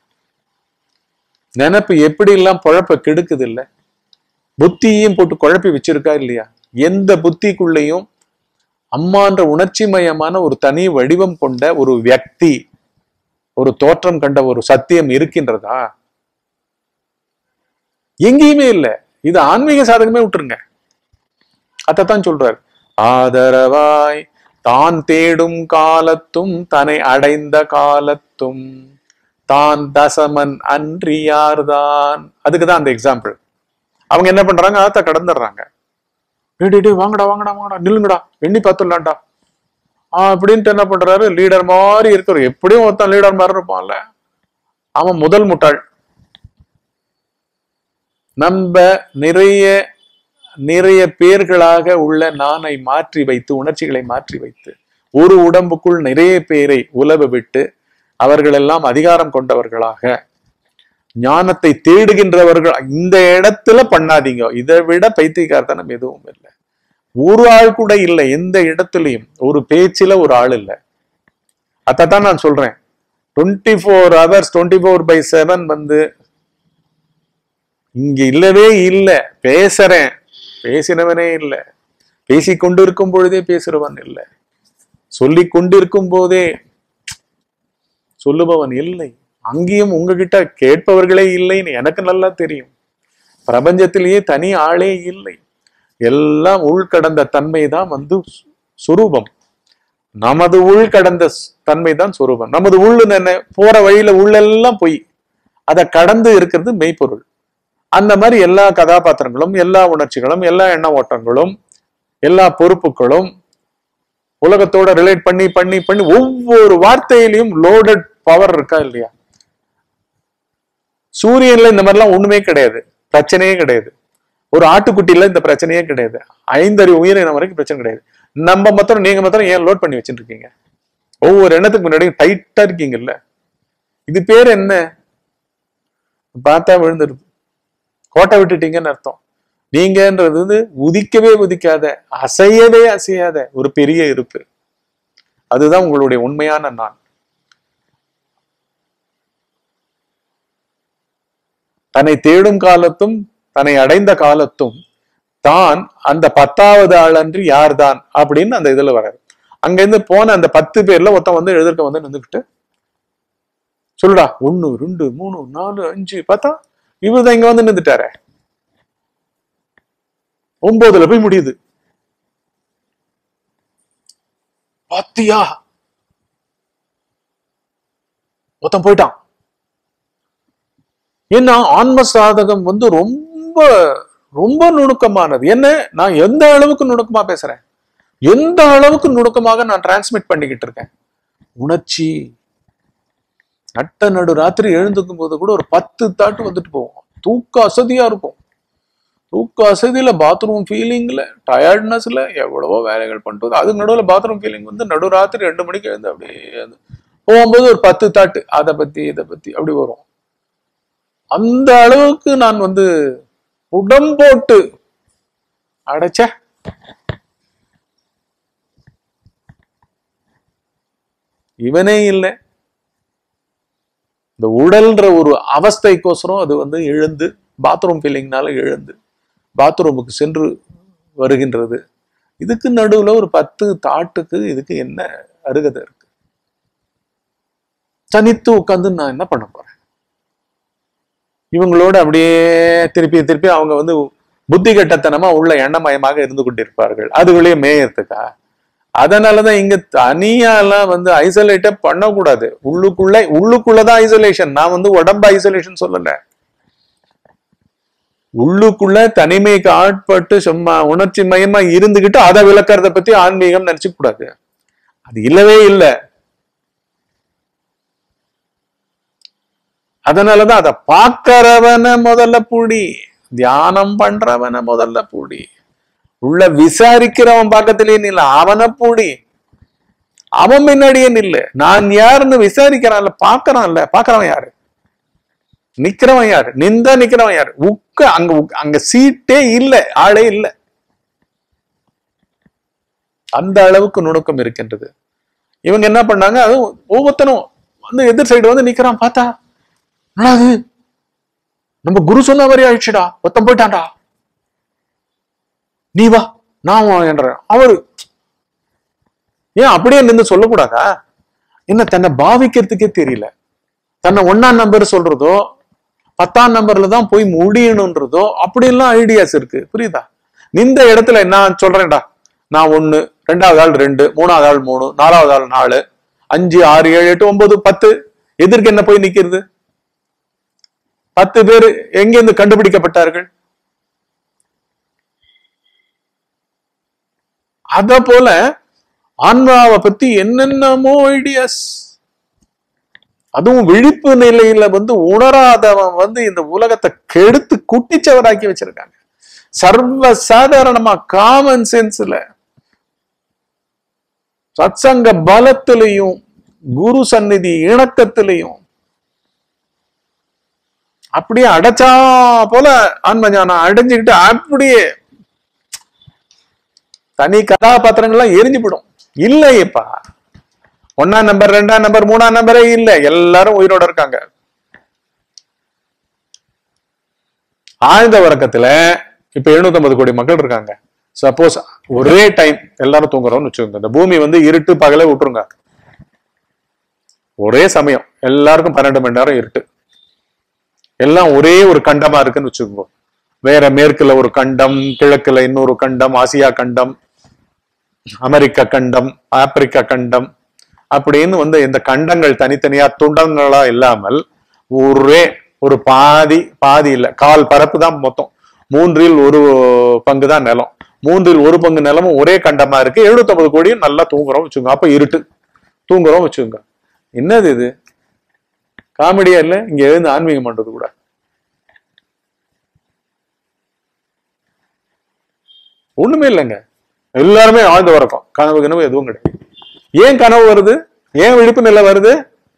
நினப்பு எப்படி எல்லாம் பொழப்ப கெடுக்குது இல்ல புத்தியையும் போட்டு குழப்பி வச்சிருக்கா இல்லையா எந்த புத்திக்குள்ளேயும் அம்மான்ற உணர்ச்சி மயமான ஒரு தனி வடிவம் கொண்ட ஒரு வியக்தி ஒரு தோற்றம் கண்ட ஒரு சத்தியம் இருக்கின்றதா எங்கேயுமே இல்ல இது ஆன்மீக சாதகமே விட்டுருங்க அதைத்தான் சொல்றார் ஆதரவாய் தான் தேடும் காலத்தும் தன்னை அடைந்த காலத்தும் தான் தசமன் அன்றியார்தான் அதுக்குதான் அந்த எக்ஸாம்பிள் அவங்க என்ன பண்றாங்க ஆத்த கடந்துடுறாங்க டேய் டேய், டேய் வாங்கடா வாங்கடா வாங்கடா நில்லுங்கடா எண்ணி பார்த்துடலாம்டா ஆஹ் அப்படின்ட்டு என்ன பண்றாரு லீடர் மாதிரி இருக்கிற எப்படியும் ஒருத்தன் லீடர் மாதிரி இருப்பான்ல அவன் முதல் முட்டாள் நம்ம நிறைய நிறைய பேர்களாக உள்ள நானை மாற்றி வைத்து உணர்ச்சிகளை மாற்றி வைத்து ஒரு உடம்புக்குள் நிறைய பேரை உலவ விட்டு அவர்கள் எல்லாம் அதிகாரம் கொண்டவர்களாக ஞானத்தை தேடுகின்றவர்கள் இந்த இடத்துல பண்ணாதீங்க இதை விட பைத்தியக்காரத்தனம் எதுவும் இல்லை ஒரு ஆள் கூட இல்லை எந்த இடத்துலயும் ஒரு பேச்சில ஒரு ஆள் இல்லை அதைத்தான் நான் சொல்றேன் twenty four hours twenty four by seven வந்து இங்க இல்லவே இல்லை பேசுறேன் பேசினவனே இல்லை பேசி கொண்டிருக்கும் பொழுதே பேசுறவன் இல்லை சொல்லி கொண்டிருக்கும் போதே சொல்லுபவன் இல்லை அங்கேயும் உங்ககிட்ட கேட்பவர்களே இல்லைன்னு எனக்கு நல்லா தெரியும் பிரபஞ்சத்திலேயே தனி ஆளே இல்லை எல்லாம் உள்கடந்த தன்மை தான் வந்து சு- சுரூபம் நமது உள்கடந்த ஸ்- தன்மை தான் சுரூபம் நமது உள்ளு என்ன போற வழியில உள்ளெல்லாம் பொய் அதை கடந்து இருக்கிறது மெய்ப்பொருள் அந்த மாதிரி எல்லா கதாபாத்திரங்களும் எல்லா உணர்ச்சிகளும் எல்லா எண்ண ஓட்டங்களும் எல்லா பொறுப்புகளும் உலகத்தோட ரிலேட் பண்ணி பண்ணி பண்ணி ஒவ்வொரு வார்த்தையிலையும் லோடட் பவர் இருக்கா இல்லையா சூரியன்ல இந்த மாதிரிலாம் ஒண்ணுமே கிடையாது பிரச்சனையே கிடையாது ஒரு ஆட்டுக்குட்டியில இந்த பிரச்சனையே கிடையாது ஐந்தறிவு உயிரினம் வரைக்கும் பிரச்சனை கிடையாது நம்ம மாத்திரம் நீங்க மாத்திரம் ஏன் லோட் பண்ணி வச்சுட்டு இருக்கீங்க ஒவ்வொரு எண்ணத்துக்கு முன்னாடி டைட்டா இருக்கீங்கல்ல இது பேர் என்ன பார்த்தா விழுந்துருது கோட்டை விட்டுட்டீங்கன்னு அர்த்தம் நீங்கன்றது வந்து உதிக்கவே உதிக்காத அசையவே அசையாத ஒரு பெரிய இருப்பு அதுதான் உங்களுடைய உண்மையான நான் தன்னை தேடும் காலத்தும் தன்னை அடைந்த காலத்தும் தான் அந்த பத்தாவது ஆளன்றி யார்தான் அப்படின்னு அந்த இதுல வராது அங்க இருந்து போன அந்த பத்து பேர்ல ஒருத்தன் வந்து எழுதிருக்க வந்து நின்றுக்கிட்டு சொல்லுடா ஒண்ணு ரெண்டு மூணு நாலு அஞ்சு பார்த்தா இவர் இங்க வந்து நின்றுட்டாரே ஒன்பதுல போய் முடியுது பாத்தியா ஒருத்தன் போயிட்டான் ஏன்னா ஆன்ம சாதகம் வந்து ரொம்ப ரொம்ப நுணுக்கமானது என்ன நான் எந்த அளவுக்கு நுணுக்கமா பேசுறேன் எந்த அளவுக்கு நுணுக்கமாக நான் டிரான்ஸ்மிட் பண்ணிக்கிட்டு இருக்கேன் உணர்ச்சி நட்ட நடு ராத்திரி எழுந்துக்கும் போது கூட ஒரு பத்து தாட்டு வந்துட்டு போகும் தூக்க அசதியா இருக்கும் தூக்க அசதியில பாத்ரூம் ஃபீலிங்ல டயர்ட்னஸ்ல எவ்வளவோ வேலைகள் பண்ணிட்டு அதுக்கு நடுவில் பாத்ரூம் ஃபீலிங் வந்து நடு ராத்திரி ரெண்டு மணிக்கு எழுந்து அப்படியே எழுந்து போகும்போது ஒரு பத்து தாட்டு அதை பத்தி இதை பத்தி அப்படி வரும் அந்த அளவுக்கு நான் வந்து உடம்போட்டு அடைச்ச இவனே இல்லை இந்த உடல்ன்ற ஒரு அவஸ்தைக்கோசரம் அது வந்து எழுந்து பாத்ரூம் ஃபீலிங்னால எழுந்து பாத்ரூமுக்கு சென்று வருகின்றது இதுக்கு நடுவுல ஒரு பத்து தாட்டுக்கு இதுக்கு என்ன அருகதை இருக்கு தனித்து உட்காந்து நான் என்ன பண்ண போறேன் இவங்களோட அப்படியே திருப்பி திருப்பி அவங்க வந்து புத்தி கட்டத்தனமா உள்ள எண்ணமயமாக இருந்து கொண்டிருப்பார்கள் அதுக்குள்ளேயே மேயறதுக்கா அதனாலதான் இங்க தனியாலாம் வந்து ஐசோலேட்டே பண்ணக்கூடாது உள்ளுக்குள்ள உள்ளுக்குள்ளதான் ஐசோலேஷன் நான் வந்து உடம்பு ஐசோலேஷன் சொல்லல உள்ளுக்குள்ள தனிமைக்கு ஆட்பட்டு சும்மா உணர்ச்சி மயமா இருந்துகிட்டு அதை விளக்கறத பத்தி ஆன்மீகம் நினைச்சுக்க கூடாது அது இல்லவே இல்லை அதனாலதான் அதை பார்க்கறவன முதல்ல புடி தியானம் பண்றவன முதல்ல புடி உள்ள விசாரிக்கிறவன் பக்கத்திலேயே நில்ல அவனை பூடி அவன் முன்னாடியே நில்லு நான் யாருன்னு விசாரிக்கிறான்ல பாக்குறான்ல பாக்குறவன் யாரு நிக்கிறவன் யாரு நிந்தா நிக்கிறவன் யாரு உக்க அங்க உக்க- அங்க சீட்டே இல்ல ஆளே இல்ல அந்த அளவுக்கு நுணுக்கம் இருக்கின்றது இவங்க என்ன பண்ணாங்க அது ஒவ்வொருத்தனும் வந்து எதிர் சைடு வந்து நிக்கிறான் பார்த்தா என்னடா இது நம்ம குரு சொன்ன மாதிரி ஆயிடுச்சுடா ஒத்தம் போயிட்டான்டா நீ வா நான் வா என்றேன் அவரு ஏன் அப்படியே நின்று சொல்லக்கூடாதா என்ன தன்னை பாவிக்கிறதுக்கே தெரியல தன்னை ஒன்னாம் நம்பர் சொல்றதோ பத்தாம் நம்பர்ல தான் போய் முடியணுன்றதோ அப்படியெல்லாம் ஐடியாஸ் இருக்கு புரியுதா இந்த இடத்துல நான் சொல்றேன்டா நான் ஒண்ணு ரெண்டாவது ஆள் ரெண்டு மூணாவது ஆள் மூணு நாலாவது ஆள் நாலு அஞ்சு ஆறு ஏழு எட்டு ஒன்பது பத்து எதிர்க்கு என்ன போய் நிக்கிறது பத்து பேர் எங்கிருந்து கண்டுபிடிக்கப்பட்டார்கள் அத போல ஆன்மாவை பத்தி என்னென்னமோ ஐடியாஸ் அதுவும் விழிப்பு நிலையில வந்து உணராதவன் வந்து இந்த உலகத்தை கெடுத்து குட்டிச்சவராக்கி வச்சிருக்காங்க சர்வ சாதாரணமா காமன் சென்ஸ்ல சத்சங்க பலத்திலையும் குரு சந்நிதி இணக்கத்திலையும் அப்படியே அடைச்சா போல ஆன்ம ஞானம் அடைஞ்சுக்கிட்டு அப்படியே தனி கதாபாத்திரங்கள்லாம் எரிஞ்சு போடும் இல்லையேப்பா ஒன்னாம் நம்பர் ரெண்டாம் நம்பர் மூணாம் நம்பரே இல்ல எல்லாரும் உயிரோட இருக்காங்க ஆழ்ந்த உறக்கத்துல இப்ப 750 கோடி மக்கள் இருக்காங்க சப்போஸ் ஒரே டைம் எல்லாரும் தூங்குறோம்னு வச்சுக்கோங்க இந்த பூமி வந்து இருட்டு பகலே விட்டுருங்க ஒரே சமயம் எல்லாருக்கும் பன்னெண்டு மணி நேரம் இருட்டு எல்லாம் ஒரே ஒரு கண்டமா இருக்குன்னு வச்சுக்கோங்க வேற மேற்குல ஒரு கண்டம் கிழக்குல இன்னொரு கண்டம் ஆசியா கண்டம் அமெரிக்க கண்டம் ஆப்பிரிக்கா கண்டம் அப்படின்னு வந்து இந்த கண்டங்கள் தனித்தனியா துண்டங்களா இல்லாமல் ஒரே ஒரு பாதி பாதி இல்ல கால் பரப்பு தான் மொத்தம் மூன்றில் ஒரு பங்கு தான் நிலம் மூன்றில் ஒரு பங்கு நிலமும் ஒரே கண்டமா இருக்கு 750 கோடியும் நல்லா தூங்குறோம் வச்சுக்கோங்க அப்ப இருட்டு தூங்குறோம் வச்சுக்கோங்க என்னது இது காமெடியா இல்ல இங்க எழுந்து ஆன்மீகம் பண்றது கூட ஒண்ணுமே இல்லைங்க எல்லாருமே ஆழ்ந்து உறக்கம் கனவு கனவு எதுவும் கிடையாது ஏன் கனவு வருது ஏன் விழிப்பு நிலை வருது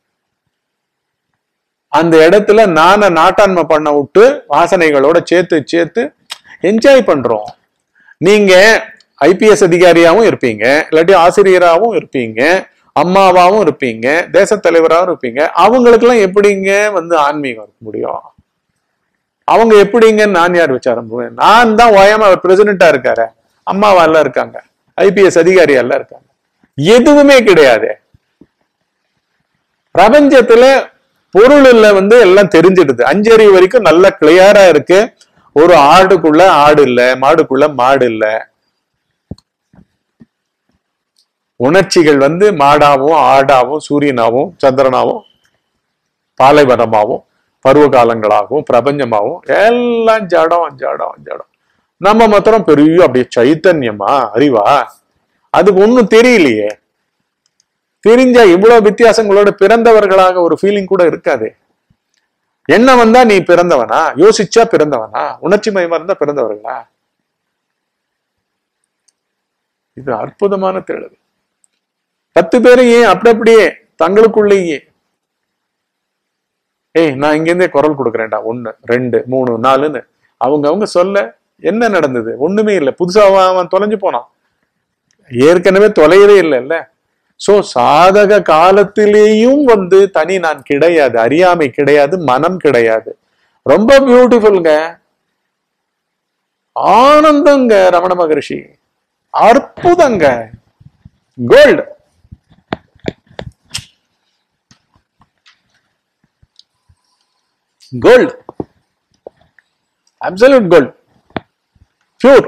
அந்த இடத்துல நான நாட்டாண்மை பண்ண விட்டு வாசனைகளோட சேர்த்து சேர்த்து என்ஜாய் பண்றோம் நீங்க ஐபிஎஸ் அதிகாரியாவும் இருப்பீங்க இல்லாட்டி ஆசிரியராகவும் இருப்பீங்க அம்மாவாவும் இருப்பீங்க தேசத் தலைவராகவும் இருப்பீங்க அவங்களுக்கெல்லாம் எப்படிங்க வந்து ஆன்மீகம் இருக்க முடியும் அவங்க எப்படிங்க நான் யார் விசாரம் பண்ணுவேன் நான் தான் ஓயாம அவர் பிரசிடென்டா இருக்காரு அம்மாவா எல்லாம் இருக்காங்க ஐபிஎஸ் அதிகாரியா எல்லாம் இருக்காங்க எதுவுமே கிடையாது பிரபஞ்சத்துல பொருள்ல வந்து எல்லாம் தெரிஞ்சிடுது அஞ்சறிவு வரைக்கும் நல்ல கிளியரா இருக்கு ஒரு ஆடுக்குள்ள ஆடு இல்ல மாடுக்குள்ள மாடு இல்ல உணர்ச்சிகள் வந்து மாடாவும் ஆடாவும் சூரியனாவும் சந்திரனாவும் பாலைவனமாகவும் பருவ காலங்களாகவும் பிரபஞ்சமாகவும் எல்லாம் ஜடம் ஜடம் ஜடம் நம்ம மாத்திரம் பெரிய அப்படியே சைத்தன்யமா அறிவா அதுக்கு ஒண்ணும் தெரியலையே தெரிஞ்சா இவ்வளவு வித்தியாசங்களோட பிறந்தவர்களாக ஒரு ஃபீலிங் கூட இருக்காதே என்ன வந்தா நீ பிறந்தவனா யோசிச்சா பிறந்தவனா உணர்ச்சி மயமா இருந்தா பிறந்தவர்களா இது அற்புதமான தேடல் பத்து பேரும் ஏன் அப்படி அப்படியே தங்களுக்குள்ளேயே ஏய் நான் இங்கேருந்தே குரல் கொடுக்குறேன்டா ஒண்ணு ரெண்டு மூணு நாலுன்னு அவங்க அவங்க சொல்ல என்ன நடந்தது ஒண்ணுமே இல்லை புதுசா அவன் அவன் தொலைஞ்சு போனான் ஏற்கனவே தொலையவே இல்லைல்ல சோ சாதக காலத்திலேயும் வந்து தனி நான் கிடையாது அறியாமை கிடையாது மனம் கிடையாது ரொம்ப பியூட்டிஃபுல்ங்க ஆனந்தங்க ரமண மகரிஷி அற்புதங்க gold gold absolute gold pure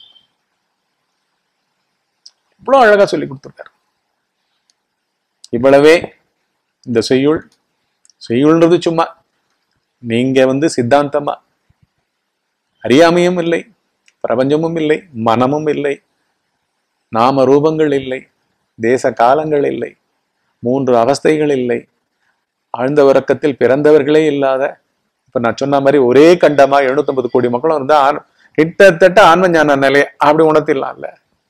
இவ்வளவு அழகா சொல்லி கொடுத்துருக்காரு இவ்வளவே இந்த செய்யுள் செய்யுள்ன்றது சும்மா நீங்க வந்து சித்தாந்தமா அறியாமையும் இல்லை பிரபஞ்சமும் இல்லை மனமும் இல்லை நாம ரூபங்கள் இல்லை தேச காலங்கள் இல்லை மூன்று அவஸ்தைகள் இல்லை ஆழ்ந்த உறக்கத்தில் பிறந்தவர்களே இல்லாத இப்ப நான் சொன்ன மாதிரி ஒரே கண்டமா 750 கோடி மக்களும் இருந்தா ஆண்- கிட்டத்தட்ட ஆன்ம ஞான நிலை அப்படி உணர்த்திடலாம்ல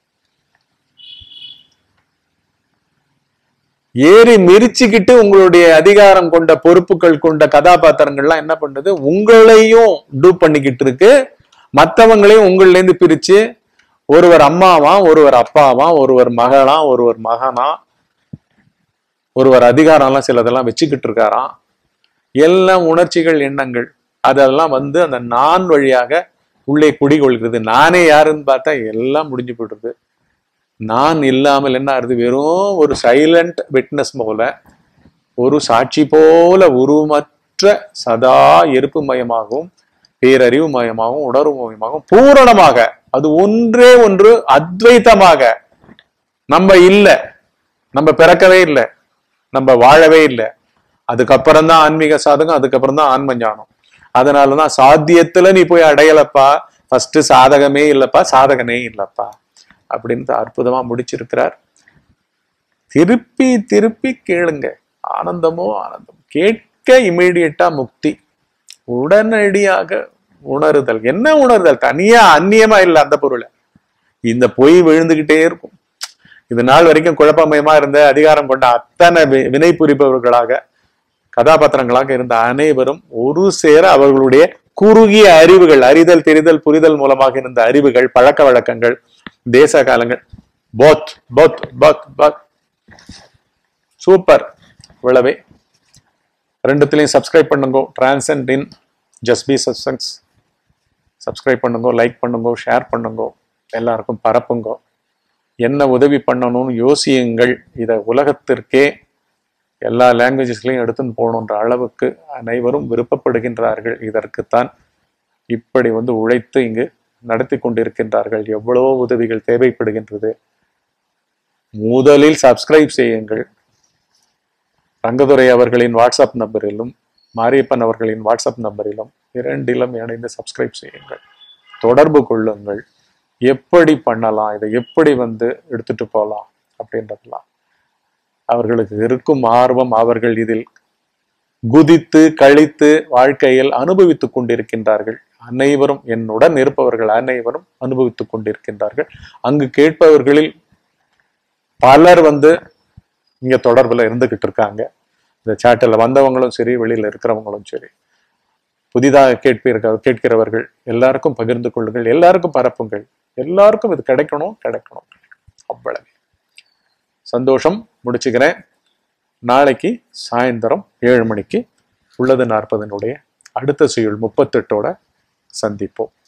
ஏறி மிரிச்சுக்கிட்டு உங்களுடைய அதிகாரம் கொண்ட பொறுப்புகள் கொண்ட கதாபாத்திரங்கள்லாம் என்ன பண்ணுது உங்களையும் டூப் பண்ணிக்கிட்டு இருக்கு மத்தவங்களையும் உங்கள்ல இருந்து பிரிச்சு ஒருவர் அம்மாவா ஒருவர் அப்பாவா ஒருவர் மகளா ஒருவர் மகனா ஒருவர் அதிகாரம்லாம் சிலதெல்லாம் வச்சுக்கிட்டு இருக்காராம் எல்லாம் உணர்ச்சிகள் எண்ணங்கள் அதெல்லாம் வந்து அந்த நான் வழியாக உள்ளே குடிகொள்கிறது நானே யாருன்னு பார்த்தா எல்லாம் முடிஞ்சு போயிடுது நான் இல்லாமல் என்ன ஆகுது வெறும் ஒரு சைலண்ட் விட்னஸ் போல ஒரு சாட்சி போல உருவமற்ற சதா எருப்பு மயமாகவும் பேரறிவு மயமாகவும் உணர்வு மயமாகவும் பூரணமாக அது ஒன்றே ஒன்று அத்வைத்தமாக நம்ம இல்ல நம்ம பிறக்கவே இல்லை நம்ம வாழவே இல்லை அதுக்கப்புறம் தான் ஆன்மீக சாதகம் அதுக்கப்புறம் தான் ஆன்ம ஞானம் அதனாலதான் சாத்தியத்துல நீ போய் அடையலப்பா ஃபர்ஸ்ட் சாதகமே இல்லப்பா சாதகனே இல்லப்பா அப்படின்னு அற்புதமா முடிச்சிருக்கிறார் திருப்பி திருப்பி கேளுங்க ஆனந்தமோ ஆனந்தம் கேட்க இமீடியட்டா முக்தி உடனடியாக உணருதல் என்ன உணருதல் தனியா அந்நியமா இல்லை அந்த பொருளை இந்த பொய் விழுந்துகிட்டே இருக்கும் இது நாள் வரைக்கும் குழப்பமயமா இருந்த அதிகாரம் கொண்ட அத்தனை வி- வினை புரிபவர்களாக கதாபாத்திரங்களாக இருந்த அனைவரும் ஒரு சேர அவர்களுடைய குறுகிய அறிவுகள் அறிதல் தெரிதல் புரிதல் மூலமாக இருந்த அறிவுகள் பழக்க வழக்கங்கள் தேச காலங்கள் both both both both super இவ்வளவே ரெண்டுத்துலையும் சப்ஸ்கிரைப் பண்ணுங்க டிரான்சென்ட் இன் ஜஸ்ட் பி சப்சங்ஸ் சப்ஸ்கிரைப் பண்ணுங்க லைக் பண்ணுங்க ஷேர் பண்ணுங்க எல்லாருக்கும் பரப்புங்க என்ன உதவி பண்ணணும்னு யோசியுங்கள் இதை உலகத்திற்கே எல்லா லாங்குவேஜஸ்லையும் எடுத்துன்னு போகணுன்ற அளவுக்கு அனைவரும் விருப்பப்படுகின்றார்கள் இதற்குத்தான் இப்படி வந்து உழைத்து இங்கு நடத்தி கொண்டிருக்கின்றார்கள் எவ்வளவோ உதவிகள் தேவைப்படுகின்றது முதலில் சப்ஸ்கிரைப் செய்யுங்கள் ரங்கதுரை அவர்களின் வாட்ஸ்அப் நம்பரிலும் மாரியப்பன் அவர்களின் வாட்ஸ்அப் நம்பரிலும் இரண்டிலும் இணைந்து சப்ஸ்கிரைப் செய்யுங்கள் தொடர்பு கொள்ளுங்கள் எப்படி பண்ணலாம் இதை எப்படி வந்து எடுத்துட்டு போகலாம் அப்படின்றதெல்லாம் அவர்களுக்கு இருக்கும் ஆர்வம் அவர்கள் இதில் குதித்து கழித்து வாழ்க்கையில் அனுபவித்துக் கொண்டிருக்கின்றார்கள் அனைவரும் என்னுடன் இருப்பவர்கள் அனைவரும் அனுபவித்துக் கொண்டிருக்கின்றார்கள் அங்கு கேட்பவர்களில் பலர் வந்து இங்க தொடர்புல இருந்துகிட்டு இருக்காங்க இந்த சாட்டில் வந்தவங்களும் சரி வெளியில இருக்கிறவங்களும் சரி புதிதாக கேட்பீர்கள் கேட்கிறவர்கள் எல்லாருக்கும் பகிர்ந்து கொள்ளுங்கள் எல்லாருக்கும் பரப்புங்கள் எல்லாருக்கும் இது கிடைக்கணும் கிடைக்கணும் கிடைக்கணும். அவ்வளவு சந்தோஷம் முடிச்சுக்கிறேன் நாளைக்கு சாயந்தரம் ஏழு மணிக்கு உள்ளது நாற்பதனுடைய அடுத்த செய்யுள் முப்பத்தெட்டோட சந்திப்போம்